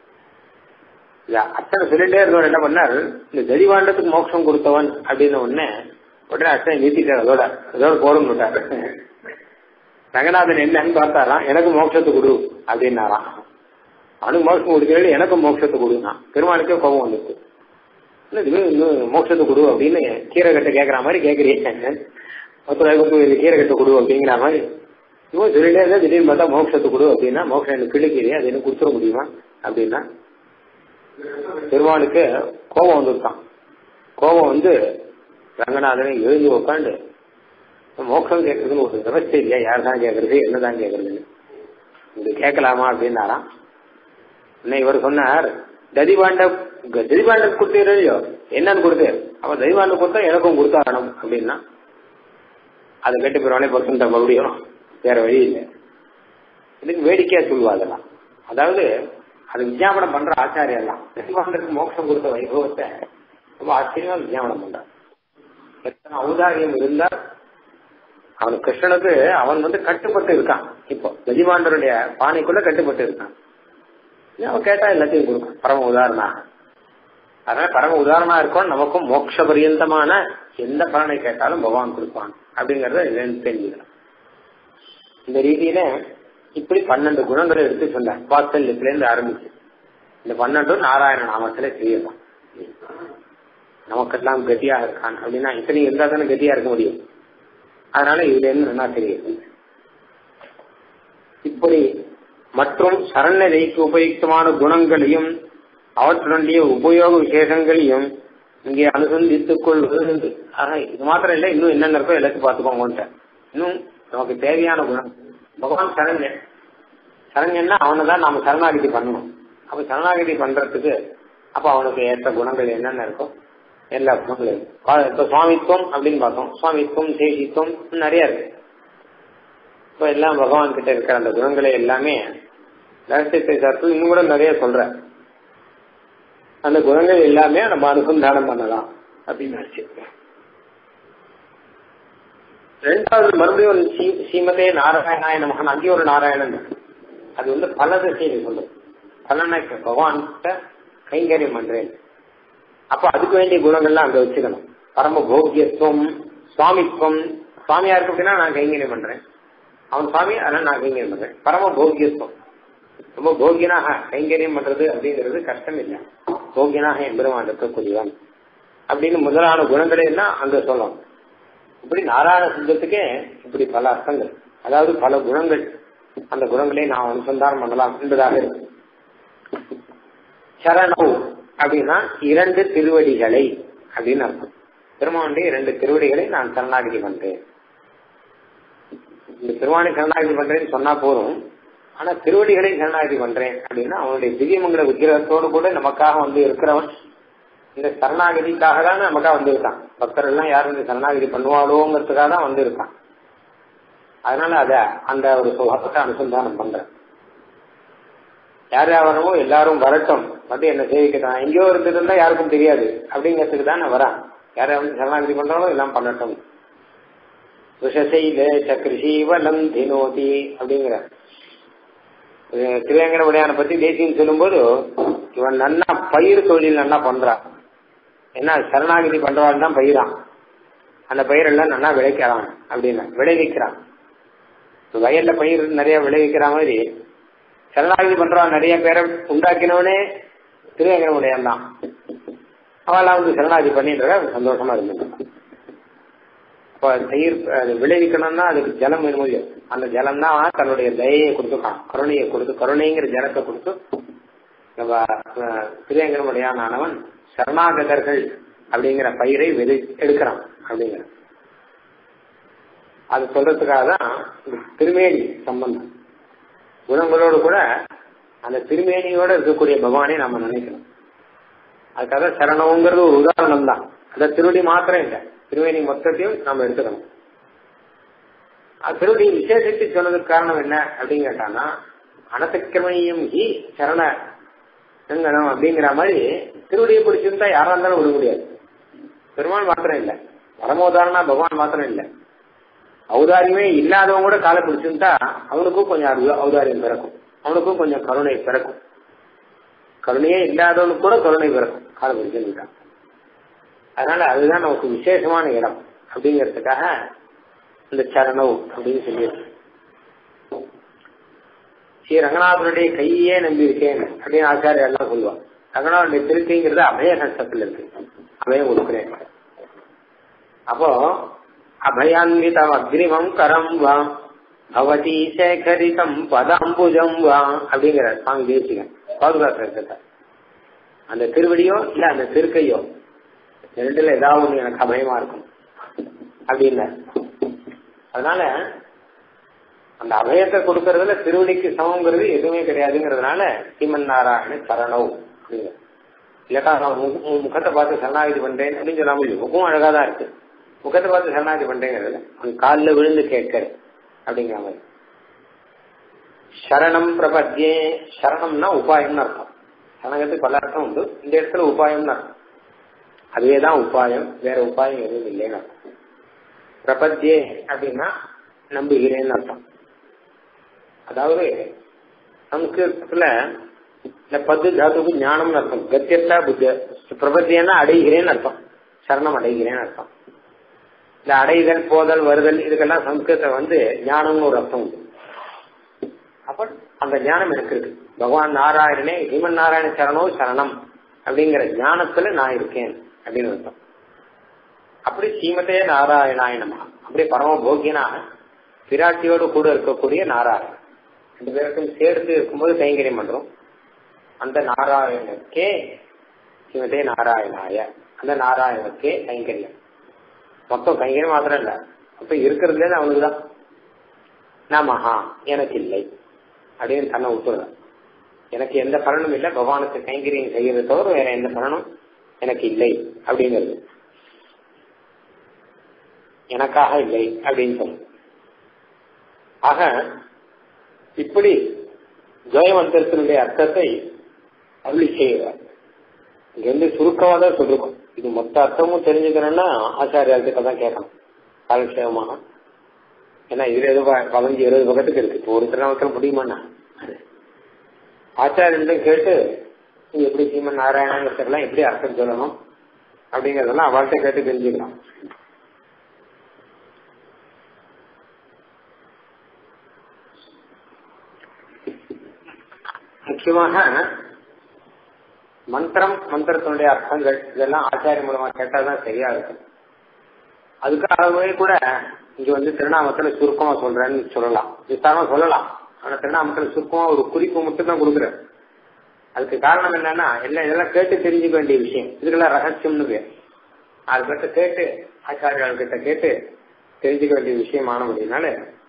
அத்தனை சொல்லிட்டே இருந்தவர் என்ன பண்ணார் இந்த கதிபாண்டத்துக்கு மோட்சம் கொடுத்தவன் அப்படின்னு உடனே உடனே அத்தனை நிறுத்திட்டார் அதோட அதோட போடும் விட்டாரு ரங்கநாதன் என்னன்னு பார்த்தாராம் எனக்கு மோட்சத்தை கொடு அப்படின்னாராம் அவனுக்கு மோட்சம் கொடுக்கிறது எனக்கு மோட்சத்தை கொடுனா பெருமாளுக்கே கோபம் வந்துருக்கு இன்னும் மோட்சத்தை கொடு அப்படின்னு கீரை கட்ட கேட்கற மாதிரி கேட்கறீங்க மொத்த கீரை கட்ட கொடு அப்படிங்கிற மாதிரி இவன் சொல்லிட்டே இருந்தா திடீர்னு பார்த்தா மோட்சத்தை கொடு அப்படின்னா மோட்சம் எனக்கு கிழக்கிறே அது என்ன கொடுத்துட முடியுமா அப்படின்னா பெருமாளுக்கு கோபம் வந்துருக்கான் கோபம் வந்து ரங்கநாதனை எழுந்து உட்காந்து மோட்சம் கேட்கறதுன்னு ஒரு விவசாய இல்லையா யார் தான் கேட்கறது என்னதான் கேட்கறதுன்னு இது கேட்கலாமா அப்படின்னாராம் இன்னும் இவர் சொன்னார் ததிபாண்ட ததிபாண்ட கொடுத்தீரோ இல்லையோ என்னன்னு கொடுத்து அவ ததிபாண்ட கொடுத்தா எனக்கும் கொடுத்தாகணும் அப்படின்னா அதை கேட்டு பிறவனே பொறுத்துட்ட மறுபடியும் வேற வழி இல்லை இதுக்கு வேடிக்கையா சொல்லுவா அதெல்லாம் அதாவது அது விஞ்ஞாபனம் பண்ற ஆச்சாரியெல்லாம் ததிபாண்டருக்கு மோட்சம் கொடுத்த வைபவத்தை ரொம்ப ஆச்சரியமா விஞ்ஞாபனம் பண்றான் எத்தனை ஔதாரியம் இருந்தால் அவன் கிருஷ்ணனுக்கு அவன் வந்து கட்டுப்பட்டு இருக்கான் இப்போ கஜிபாண்டருடைய பானைக்குள்ள கட்டுப்பட்டு இருக்கான் அவன் கேட்டா எல்லாத்தையும் கொடுக்கும் பரம உதாரணா அதனால பரம உதாரணமா இருக்கும் நமக்கும் மோட்ச பரியந்தமான எந்த பலனை கேட்டாலும் பகவான் கொடுப்பான் அப்படிங்கறத இதுல தெரிஞ்சுக்கலாம் இந்த ரீதியில இப்படி பன்னெண்டு குணங்களை எடுத்து சொன்னார் வாத்சல்யத்துல இருந்து ஆரம்பிச்சு இந்த பன்னெண்டும் நாராயண நாமத்துல செய்யலாம் நமக்கெல்லாம் கதியாக இருக்கான் அப்படின்னா இத்தனை இருந்தா தானே கதியா இருக்க முடியும் அதனால இதுல இருந்து நல்லா தெரியுது இப்படி மற்றும் சரணநிலைக்கு உபயுக்தமான குணங்களையும் அவற்றுடைய உபயோக விசேஷங்களையும் இங்கே அனுசந்தித்துக் கொள்வது ஆக இது மாத்திரம் இல்லை இன்னும் என்னென்ன இருக்கோ எல்லாத்தையும் பார்த்துக்கோங்க இன்னும் நமக்கு தேவையான குணம் பகவான் சரண்யன் சரண்யன்னா அவனை தான் நாம சரணாகிதி பண்ணணும் அப்ப சரணாகிதி பண்றதுக்கு அப்ப அவனுக்கு ஏற்ற குணங்கள் என்னென்ன இருக்கோ எல்லா குணங்களும் இப்ப சுவாமித்துவம் அப்படின்னு பார்த்தோம் சுவாமித்துவம் சேஷித்துவம் நிறைய இருக்கு இப்ப எல்லாம் பகவான் கிட்ட இருக்கிற அந்த குணங்களை எல்லாமே ரகசியத்தை சார்த்து இன்னும் கூட நிறைய சொல்ற அந்த குணங்கள் எல்லாமே நம்ம அனுசந்தானம் பண்ணலாம் அப்படின்னு ரெண்டாவது மறுபடியும் சீமதே நாராயணாய நமகன் அங்கே ஒரு நாராயணன் அது வந்து பல திசையில சொல்லும் பலனை பகவான் கிட்ட கைங்கரியம் பண்றேன் அப்ப அதுக்கு வேண்டிய குணங்கள்லாம் அங்க வச்சுக்கணும் பரம போக்கியத்துவம் சுவாமித்துவம் சுவாமியா இருக்கு அப்படின்னா நான் கைங்கரியம் பண்றேன் அவன் சுவாமி அதனால நான் கைங்கரியம் பண்றேன் பரம போக்கியத்துவம் ரொம்ப போகியனாக கைங்கரியம் பண்றது அப்படிங்கிறது கஷ்டம் இல்லை போகியனாக எம்பெருமான் இருக்கக்கூடியவன் அப்படின்னு முதலான குணங்களை எல்லாம் அங்க சொல்லணும் இப்படி நாராயண சிந்தத்துக்கே இப்படி பல அர்த்தங்கள் அதாவது பல குணங்கள் அந்த குணங்களை நாம் அனுசந்தானம் பண்ணலாம் என்பதாக இருக்கு சரணம் அப்படின்னா இரண்டு திருவடிகளை அப்படின்னு அர்த்தம் பெருமானுடைய இரண்டு திருவடிகளை நான் சரணாகிதி பண்றேன் இந்த பெருமானை சரணாகிதி பண்றேன்னு சொன்னா போதும் ஆனா திருவடிகளை சரணாகிதி பண்றேன் அப்படின்னா அவனுடைய திவ்யமங்கல விக்கிரகத்தோடு கூட நமக்காக வந்து இருக்கிறவன் இந்த சரணாகதிக்காக தான் நமக்காக வந்திருக்கான் பக்தர் எல்லாம் யாரும் இந்த சரணாகதி பண்ணுவாளோங்கிறதுக்காக தான் வந்திருக்கான் அதனால அத அந்த ஒரு சுகத்தை அனுசந்தானம் பண்றேன் யார் யார் வரவோ எல்லாரும் வரட்டும் வந்து என்ன சேவிக்கதான் எங்கேயோ இருந்திருந்தா யாருக்கும் தெரியாது அப்படிங்கிறதுக்கு தான் நான் வரேன் யாரை வந்து சரணாகதி பண்றாலும் எல்லாம் பண்ணட்டும் விஷசைல சக்ரிஷீவலம் தினோதி அப்படிங்கிற திருவேங்கடமுடையான பத்தி தேசியம் சொல்லும்போது இவன் நன்னா பயிர் தொழில் நன்னா பண்றான் என்ன சரணாகதி பண்றவாள் தான் பயிரான் அந்த பயிரெல்லாம் நல்லா விளைக்கிறான் அப்படின்னு விளைவிக்கிறான் வயல்ல பயிர் நிறைய விளைவிக்கிற மாதிரி சரணாகதி பண்றவன் நிறைய பேரை உண்டாக்கினவனே திருவேங்கடமுடையான் தான் அவெல்லாம் வந்து சரணாகதி பண்ணிட்டு சந்தோஷமா இருந்துட்டான் இப்போ பயிர் விளைவிக்கணும்னா அதுக்கு ஜலம் வேணும் இல்லையோ அந்த ஜலம் தான் தன்னுடைய தயையை கொடுத்துக்கான் கருணையை கொடுத்து கருணைங்கிற ஜலத்தை கொடுத்து நம்ம திருவேங்கடமுடையானவன் சரணாகதர்கள் அப்படிங்கிற பயிரை வெளி எடுக்கிறான் அப்படிங்கிற அது சொல்றதுக்காக தான் இந்த திருமேனி சம்பந்தம் குணங்களோடு கூட அந்த திருமேனியோட இருக்கக்கூடிய பகவானை நம்ம நினைக்கணும் அதுக்காக சரணம்ங்கிறது ஒரு உதாரணம் தான் அந்த திருவடி மாத்திரம் இல்லை திருவேணி மொத்தத்தையும் நம்ம எடுத்துக்கணும் அது திருவடி விசேஷத்தை சொன்னதுக்கு காரணம் என்ன அப்படின்னு கேட்டான்னா அனசக்கிரமணியம் ஹி சரண எங்கனம் அப்படிங்கிற மாதிரி திருவடியை பிடிச்சிருந்தா யாரா இருந்தாலும் விட முடியாது பெருமாள் மாத்திரம் இல்லை பரமோதாரணா பகவான் மாத்திரம் இல்லை ஔதாரியமே இல்லாதவங்க கூட காலை பிடிச்சிருந்தா அவனுக்கும் கொஞ்சம் ஔதாரியம் பிறக்கும் அவனுக்கும் கொஞ்சம் கருணை பிறக்கும் கருணையே இல்லாதவனுக்கு கூட கருணை பிறக்கும் காலை பிடிச்சிருந்தான் அதனால அதுதான் நமக்கு விசேஷமான இடம் அப்படிங்கிறதுக்காக இந்த சரணம் அப்படின்னு சொல்லியிருக்கு ஸ்ரீ ரங்கநாதனுடைய கையே நம்பி இருக்கேன் அப்படின்னு ஆச்சாரிய எல்லாம் சொல்லுவான் ரங்கநாதனுடைய திருக்கைங்கிறது அபய கஷ்டத்துல இருக்கு அபயம் கொடுக்குறேன் அப்போ அபயான்விதம் அக்ரிமம் கரம் வா பவதி சேகரிதம் பதாம்புஜம் வா அப்படிங்கிற சுவாமி தேசிகன் பாதுகாப்பு அந்த திருவடியோ இல்ல அந்த திருக்கையோ ரெண்டுல ஏதாவது ஒண்ணு எனக்கு அபயமா இருக்கும் அப்படின்னு அதனால அந்த அபயத்தை கொடுக்கறதுல திருவடிக்கு சமங்கிறது எதுவுமே கிடையாதுங்கிறதுனால சீமன் நாராயண சரணவ் அப்படிங்கிற இல்லாட்டா நான் முகத்தை பார்த்து சரணாகதி பண்றேன் அப்படின்னு சொல்லாம முகம் அழகா தான் இருக்கு முகத்தை பார்த்து சரணாகதி பண்றேங்கிறதுல அவன் காலில் விழுந்து கேட்க அப்படிங்கிற மாதிரி சரணம் பிரபத்தியே சரணம்னா உபாயம்னு அர்த்தம் சரணகத்துக்கு பல அர்த்தம் உண்டு இந்த இடத்துல உபாயம்னு அர்த்தம் அதுவே தான் உபாயம் வேற உபாயம் எதுவும் இல்லைன்னு அர்த்தம் பிரபத்தியே அப்படின்னா நம்புகிறேன்னு அர்த்தம் அதாவது சம்ஸ்கிருதத்துல இந்த பத்து தாத்துக்கு ஞானம்னு அர்த்தம் கத்தியத்தா புத்த பிரபத்தியன்னா அடைகிறேன்னு அர்த்தம் சரணம் அடைகிறேன்னு அர்த்தம் இந்த அடைதல் போதல் வருதல் இதுக்கெல்லாம் சம்ஸ்கிருதம் வந்து ஞானம்னு ஒரு அர்த்தம் உண்டு அப்ப அந்த ஞானம் எனக்கு இருக்கு பகவான் நாராயணனே ஹீமன் நாராயண சரணோ சரணம் அப்படிங்கிற ஞானத்துல நான் இருக்கேன் அப்படின்னு அர்த்தம் அப்படி சீமத்தே நாராயணாயணமா அப்படி பரம போகியனாக பிராட்டியோடு கூட இருக்கக்கூடிய நாராயணன் ரெண்டு பேருக்கும் சேர்த்து இருக்கும்போது கைங்கரியம் பண்றோம் அந்த நாராயணனுக்கே ஸ்ரீமதே நாராயணாய அந்த நாராயணனுக்கே கைங்கரியம் மொத்தம் கைங்கரியம் மாத்திரம் இல்ல அப்ப இருக்கிறதுலே அவனுக்கு தான் நாமஹா எனக்கு இல்லை அப்படின்னு தன்னை விட்டுறான் எனக்கு எந்த பலனும் இல்லை பகவானுக்கு கைங்கரியம் செய்யறது தவிர வேற எந்த பலனும் எனக்கு இல்லை அப்படிங்கிறது எனக்காக இல்லை அப்படின்னு சொல்லுங்க ஆக இப்படி ஜெயமந்திரத்தினுடைய அர்த்தத்தை அருளி செய்கிறார் இங்க வந்து சுருக்கமாக தான் சொல்லிருக்கோம் இது மொத்த அர்த்தமும் தெரிஞ்சுக்கணும்னா ஆச்சாரியார்கிட்ட தான் கேட்கணும் காலக்ஷேபமாக ஏன்னா இதுல ஏதோ பதினஞ்சு இருபது பக்கத்துக்கு இருக்கு இப்போ ஒரு திருநாமத்தில் முடியுமாண்ணா ஆச்சாரியன் கேட்டு நீங்க எப்படி சீமன் நாராயணங்கிறதுக்கெல்லாம் எப்படி அர்த்தம் சொல்லணும் அப்படிங்கறதெல்லாம் அவள்கிட்ட கேட்டு தெரிஞ்சுக்கலாம் முக்கியமாக மந்திரம் மந்திரத்தினுடைய அர்த்தங்கள் இதெல்லாம் ஆச்சாரிய மூலமா கேட்டாதான் சரியா இருக்கும் அதுக்காகவே கூட இங்க வந்து திருநாமத்துல சுருக்கமா சொல்றேன்னு சொல்லலாம் விசாரமா சொல்லலாம் ஆனா திருநாமத்துல சுருக்கமா ஒரு குறிப்பு மட்டும் தான் கொடுக்குறேன் அதுக்கு காரணம் என்னன்னா எல்லாம் இதெல்லாம் கேட்டு தெரிஞ்சுக்க வேண்டிய விஷயம் இதுக்கெல்லாம் ரகசியம்னு பேர் அது கிட்ட கேட்டு ஆச்சாரியால் கிட்ட கேட்டு தெரிஞ்சுக்க வேண்டிய விஷயமான முடியினால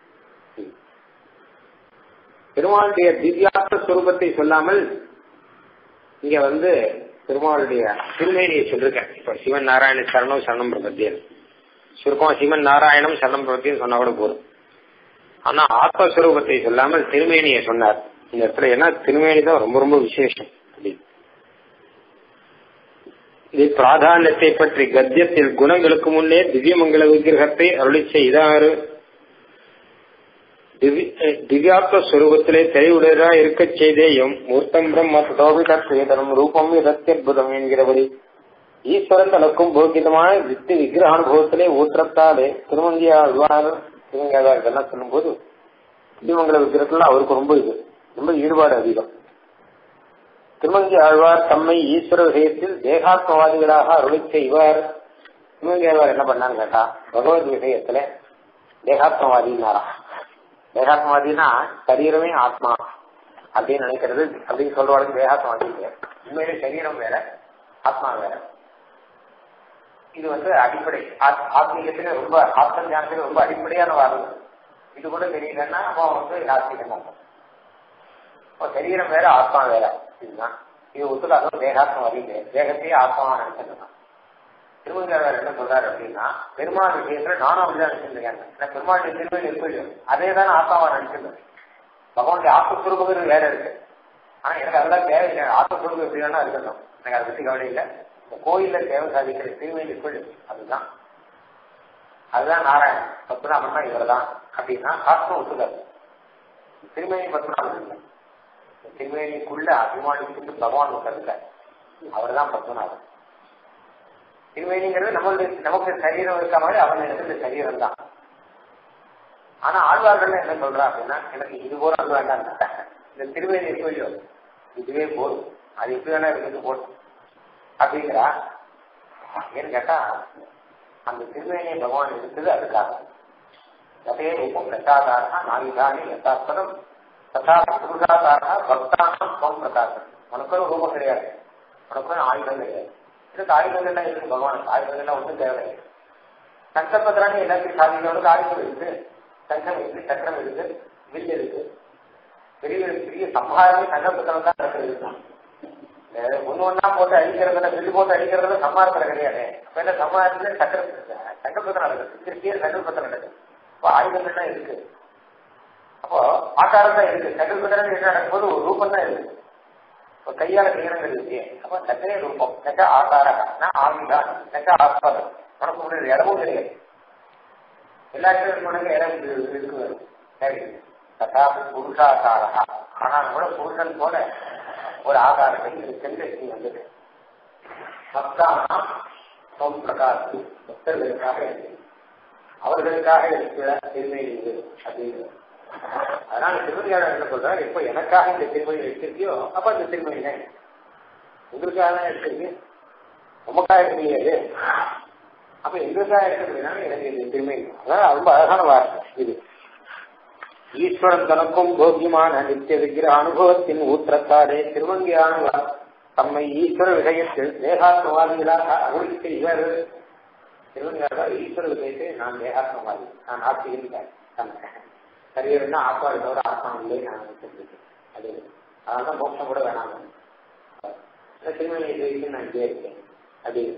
பெருமாளுடைய திவ்யார்த்த சுரூபத்தை சொல்லாமல் இங்க வந்து பெருமாளுடைய திருமேனியை சொல்லிருக்கேன் இப்ப சிவன் நாராயண சரணம் சரணம் பிரபத்தியன் சுருக்கமா சிவன் நாராயணம் சரணம் பிரபத்தியன் சொன்னா கூட போதும் ஆனா ஆத்மஸ்வரூபத்தை சொல்லாமல் திருமேனியை சொன்னார் இந்த இடத்துல ஏன்னா திருமேனி தான் ரொம்ப ரொம்ப விசேஷம் இது பிராதானியத்தை பற்றி கத்தியத்தில் குணங்களுக்கு முன்னே திவ்யமங்கல விக்கிரகத்தை அருளி செய்தாரு திவ்யாத்ம ஸ்வரூபத்திலே தெளிவுடையதா இருக்க செய்தேயும் மூர்த்தம் பிரம்ம ததோபிதம் ரூபம் இதத்தியற்புதம் என்கிறபடி ஈஸ்வரன் தனக்கும் போக்கிதமான வித்து விக்கிரக அனுபவத்திலே ஊற்றத்தாலே திருமங்கியா அழ்வார் திருமங்கியாதார் இதெல்லாம் சொல்லும் போது திவ்யமங்கல விக்கிரகத்துல அவருக்கு ரொம்ப இது ரொம்ப ஈடுபாடு அதிகம் திருமங்கி ஆழ்வார் தம்மை ஈஸ்வர விஷயத்தில் தேகாத்மவாதிகளாக அருளி செய்வார் திருமங்கி ஆழ்வார் என்ன பண்ணான்னு கேட்டா பகவத் விஷயத்துல தேகாத்மவாதினாரா தேகாத்மவாதினா சரீரமே ஆத்மா அப்படின்னு நினைக்கிறது அப்படின்னு சொல்றவாளுக்கு தேகாத்மவாதி இல்லையா உண்மையிலே சரீரம் வேற ஆத்மா வேற இது வந்து அடிப்படை ஆத்- ஆத்மீகத்துல ரொம்ப ஆத்ம ஞானத்துல ரொம்ப அடிப்படையான வாதம் இது கூட தெரியலன்னா அவன் வந்து நாஸ்திகம் தான் இப்போ சரீரம் வேற ஆத்மா வேற இதுதான் இது ஒத்துக்காக தேகாத்மா வரையில தேகத்தையே ஆத்மாவா நினைச்சிருந்தான் திருமங்கர் என்ன சொல்றாரு அப்படின்னா பெருமாள் விஷயத்துல நானும் அப்படிதான் நினைச்சிருக்கேன் நான் பெருமாள் திருமணம் இருப்பது அதே தானே ஆத்மாவா நினைச்சிருந்தேன் பகவானுடைய ஆத்மஸ்வரூபங்கிறது வேற இருக்கு ஆனா எனக்கு அதெல்லாம் தேவையில்லை ஆத்மஸ்வரூபம் எப்படி வேணா இருக்கட்டும் எனக்கு அதை பத்தி கவலை இல்லை இந்த கோயில்ல தேவை சாதிக்கிற திருமணம் இருப்பது அதுதான் அதுதான் நாராயணன் பத்மநாபன் தான் இவர் தான் அப்படின்னா ஆத்ம ஒத்துக்காது திருமணி பத்மநாபன் இல்லை திருமேனிக்குள்ள அபிமானிக்கு பகவான் உட்கார்ல அவர் தான் பத்மநாபன் திருமேனிங்கிறது நம்மளுடைய நமக்கு சரீரம் இருக்க மாதிரி அவன் இடத்துல சரீரம் தான் ஆனா ஆழ்வார்கள் என்ன சொல்றா அப்படின்னா எனக்கு இது போல அது வேண்டாம் இந்த திருவேணி இருக்கோ இதுவே போதும் அது எப்படி வேணா இருக்கிறது போதும் அப்படிங்கிறா ஏன்னு கேட்டா அந்த திருவேணியை பகவான் இருக்குது அதுக்காக அதே ரூபம் பிரசாதாரா நாவிதானி யதாஸ்பதம் ததா புருஷாதாரா பக்தானம் ஸ்வம் பிரகாசம் உனக்கு ஒரு ரூபம் கிடையாது உனக்கு ஒரு ஆயுதம் கிடையாது இதுக்கு ஆயுதங்கள்லாம் இருக்கு பகவானுக்கு ஆயுதங்கள்லாம் ஒன்றும் தேவை சங்கல்பத்திரானே எல்லாத்தையும் சாதிக்கிறவனுக்கு ஆயுதம் இருக்கு சங்கம் இருக்கு சக்கரம் இருக்கு வில் இருக்கு பெரிய பெரிய சம்ஹாரமே சங்கல்பத்திரம் தான் நடக்கிறது ஒன்னு ஒன்னா போட்டு அடிக்கிறதுல வில்லு போட்டு அடிக்கிறதுல சம்மாரத்துல கிடையாது அப்ப என்ன சம்மாரத்துல சக்கர சங்கல்பத்திரம் நடக்குது திருச்சிய சங்கல்பத்திரம் நடக்குது இப்போ ஆயுதங்கள்லாம் இருக்கு அப்போ ஆகாரம் தான் இருக்கு சங்கல்பத்திரம் என்ன நடக்கும்போது ஒரு ரூபம் தான் இருக்கு இப்போ கையால செய்யறங்க இருக்கு அப்போ சக்கரே ரூபம் சக்க ஆகாரா ஆயுதான் சக்க ஆஸ்பதம் உனக்கு ஒரு இடமும் கிடையாது எல்லாத்தையும் உனக்கு இடம் இருக்கு சரி ததா புருஷாகாரா ஆனால் கூட புருஷன் போல ஒரு ஆகாரத்தை இருக்குன்னு நீ வந்தது பக்தானா சோம் பிரகாஷ் பக்தர்களுக்காக இருக்கு அவர்களுக்காக இருக்கிற திருமை இது அப்படிங்கிறது அதனால திருமணியாளர் என்ன சொல்றாரு இப்போ எனக்காக இந்த திருமணி வச்சிருக்கியோ அப்ப அந்த திருமணி தான் உங்களுக்காக தான் எடுத்திருக்கு உமக்காக இருக்கிறீங்க அப்ப எங்களுக்காக இருக்கிறதுனால எனக்கு இந்த திருமணி அதான் ரொம்ப அழகான வார்த்தை இது ஈஸ்வரன் தனக்கும் போக்கியமான நித்திய விக்கிர அனுபவத்தின் ஊற்றத்தாரே திருவங்கியானவர் தம்மை ஈஸ்வர விஷயத்தில் தேகாத்மவாதிகளாக அருளித்து இவர் திருவங்கியாளர் ஈஸ்வர விஷயத்தை நான் தேகாத்மவாதி நான் ஆட்சியிருக்கேன் சரீரம்னா ஆத்மாவை தவிர ஆத்மா இல்லை நான் நினைச்சிருக்கேன் அது அதனால மோட்சம் கூட வேணாம் திருமணி விஷயத்தில் நான் இங்கே இருக்கேன் அப்படின்னு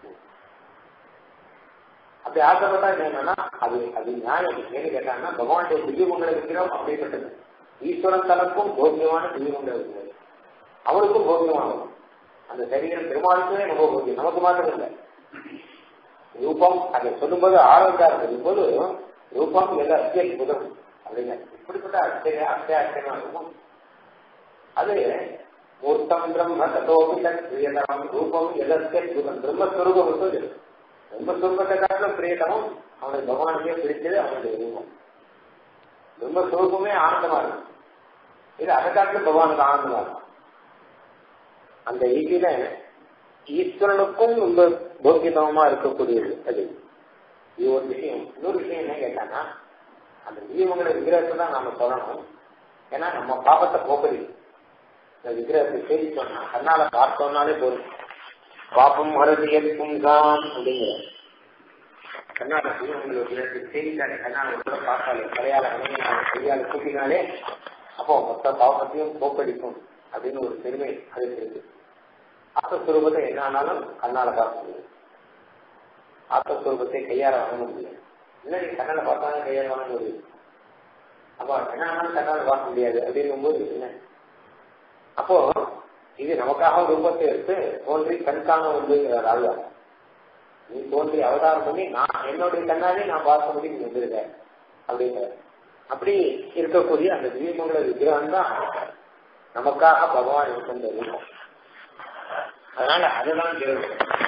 அப்படி ஆசைப்பட்டா என்னன்னா அது அது நியாயம் ஏன்னு கேட்டாங்கன்னா பகவானுடைய திவ்ய குண்டல விக்கிரம் அப்படிப்பட்டது ஈஸ்வரன் தனக்கும் போக்கியமான திவ்ய குண்டல இருக்கிறது அவருக்கும் போக்கியமானது அந்த சரீரம் பெருமாளுக்குமே ரொம்ப போக்கியம் நமக்கு மாத்திரம் இல்லை ரூபம் அதை சொல்லும்போது ஆரோக்கியம் சொல்லும்போது ரூபம் எல்லாம் அத்திய புதம் அப்படிங்க இப்படிப்பட்ட அச்சரிய அச்சய அச்சயமா இருக்கும் அது மூர்த்தம் பிரம்ம தத்தோபி தத் பிரியதரம் ரூபம் எதற்கே புதம் பிரம்மஸ்வரூபம் சொல்லு பிரம்மஸ்வரூபத்தை காட்டிலும் பிரியதமும் அவனுக்கு பகவானுக்கே பிடிச்சது அவனுடைய ரூபம் பிரம்மஸ்வரூபமே ஆனந்தமா இருக்கும் இது அதை காட்டிலும் பகவானுக்கு ஆனந்தமா இருக்கும் அந்த ரீதியில ஈஸ்வரனுக்கும் ரொம்ப போக்கியதமா இருக்கக்கூடியது அது இது ஒரு விஷயம் இன்னொரு விஷயம் என்ன கேட்டான்னா அந்த ஜீவங்களை விக்கிரகத்தை தான் நாம சொல்லணும் ஏன்னா நம்ம பாபத்தை போக்குது இந்த விக்கிரகத்தை செய்தி சொன்னா கண்ணால பார்த்தோம்னாலே போதும் பாப்பம் மறதியல் புங்காம் அப்படிங்கிற கண்ணால ஜீவங்களை விக்கிரகத்தை செய்தித்தாலே கண்ணால ஒரு தடவை பார்த்தாலே தலையால அமைதியான கையால கூட்டினாலே அப்போ மொத்த பாவத்தையும் போக்கடிக்கும் அப்படின்னு ஒரு பெருமை அதுக்கு இருக்கு ஆத்மஸ்வரூபத்தை என்ன ஆனாலும் கண்ணால பார்க்க முடியும் ஆத்மஸ்வரூபத்தை கையால வாங்க முடியும் இல்லை நீ கண்ணால பார்த்தாலும் கையால வாங்க முடியும் அப்போ என்ன ஆனாலும் கண்ணால பார்க்க முடியாது அப்படிங்கும்போது என்ன அப்போ இது நமக்காக ரூபத்தை எடுத்து தோன்றி கண்காண வந்துங்கிறார் ஆழ்வா நீ தோன்றி அவதாரம் பண்ணி நான் என்னுடைய கண்ணாலே நான் பார்க்க முடியும் நீ வந்திருக்க அப்படிங்கிற அப்படி இருக்கக்கூடிய அந்த திவ்யமங்கள விக்கிரகம் தான் நமக்காக பகவான் இருக்கின்ற ரூபம் அதனால அதுதான் தேவை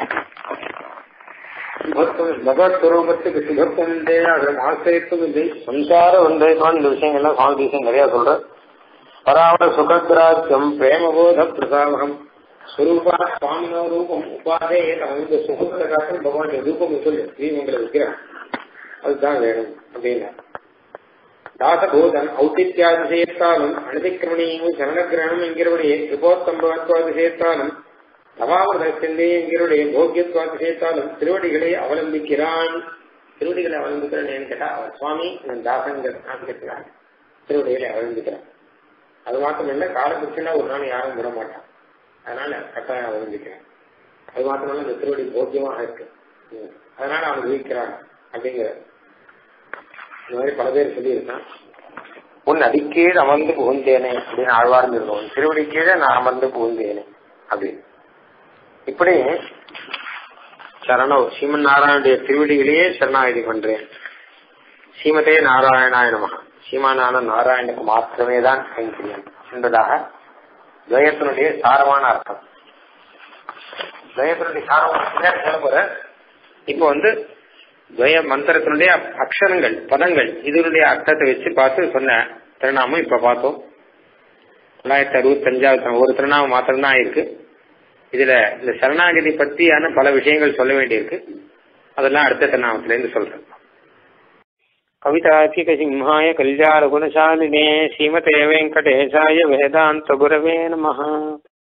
பகவத் ஸ்வரூபத்துக்கு சுகத்துவம் இல்லை அதில் ஆசிரியத்துவம் இல்லை சம்சாரம் வந்து இந்த விஷயங்கள்லாம் சுவாமி தேசம் நிறைய சொல்ற பராவர சுகத்ராஜ்யம் பிரேமபோத பிரசாவகம் ஸ்வரூபா சுவாமினோ ரூபம் உபாதே இந்த சுகத்தை காட்டும் பகவானுடைய ரூபம் சொல்லு ஸ்ரீமங்கல விக்கிரம் அதுதான் வேணும் அப்படின்னா தாசபூதன் ஔத்தித்யாதிசயத்தாலும் அனதிக்கிரமணியும் சரணகிரகணம் என்கிறபடியே ரிபோத்தம்பவத்வாதிசயத்தாலும் தவாமிரதே எங்களுடைய போக்கியத்துவ விஷயத்தாலும் திருவடிகளை அவலம்பிக்கிறான் திருவடிகளை அவலம்பிக்கிறான் கேட்டா அவர் சுவாமி என் தாசங்கிற காண்பிக்கிறான் திருவடிகளை அவலம்பிக்கிறான் அது மாத்திரம் இல்ல காலபுருஷனா ஒரு நாள் யாரும் விட மாட்டான் அதனால கட்டாயம் அவலம்பிக்கிறேன் அது மாத்திரமல்ல இந்த திருவடி போக்கியமாக இருக்கு ம். அதனால அவன் ஜீவிக்கிறான் அப்படிங்கிற இந்த மாதிரி பல பேர் சொல்லியிருக்கான் உன் அடிக்கீழ் அமர்ந்து புகுந்தேனே அப்படின்னு ஆழ்வார்ந்து இருக்கோம் திருவடி கீழே நான் அமர்ந்து புகுந்தேனே அப்படின்னு இப்படி சரணோ ஸ்ரீமன் நாராயணுடைய திருவடிகளையே சரணாகதி பண்றேன் ஸ்ரீமதே நாராயணாய நமக ஸ்ரீமானான நாராயணுக்கு மாத்திரமே தான் கைங்கரியம் என்பதாக துவயத்தினுடைய சாரமான அர்த்தம் துவயத்தினுடைய சாரமான அர்த்தம் சொல்ல போற இப்போ வந்து துவய மந்திரத்தினுடைய அக்ஷரங்கள் பதங்கள் இதனுடைய அர்த்தத்தை வச்சு பார்த்து சொன்ன திருநாமம் இப்ப பார்த்தோம் தொள்ளாயிரத்தி அறுபத்தி அஞ்சாவது ஒரு திருநாமம் மாத்திரம்தான் இருக்கு இதுல இந்த சரணாகதி பத்தியான பல விஷயங்கள் சொல்ல வேண்டியிருக்கு அதெல்லாம் அடுத்த திருநாமத்துல இருந்து சொல்றேன் கவிதார்க்கிக சிம்ஹாய கல்யாண குணசாலினே ஸ்ரீமதே வெங்கடேசாய வேதாந்த குரவே நமஹ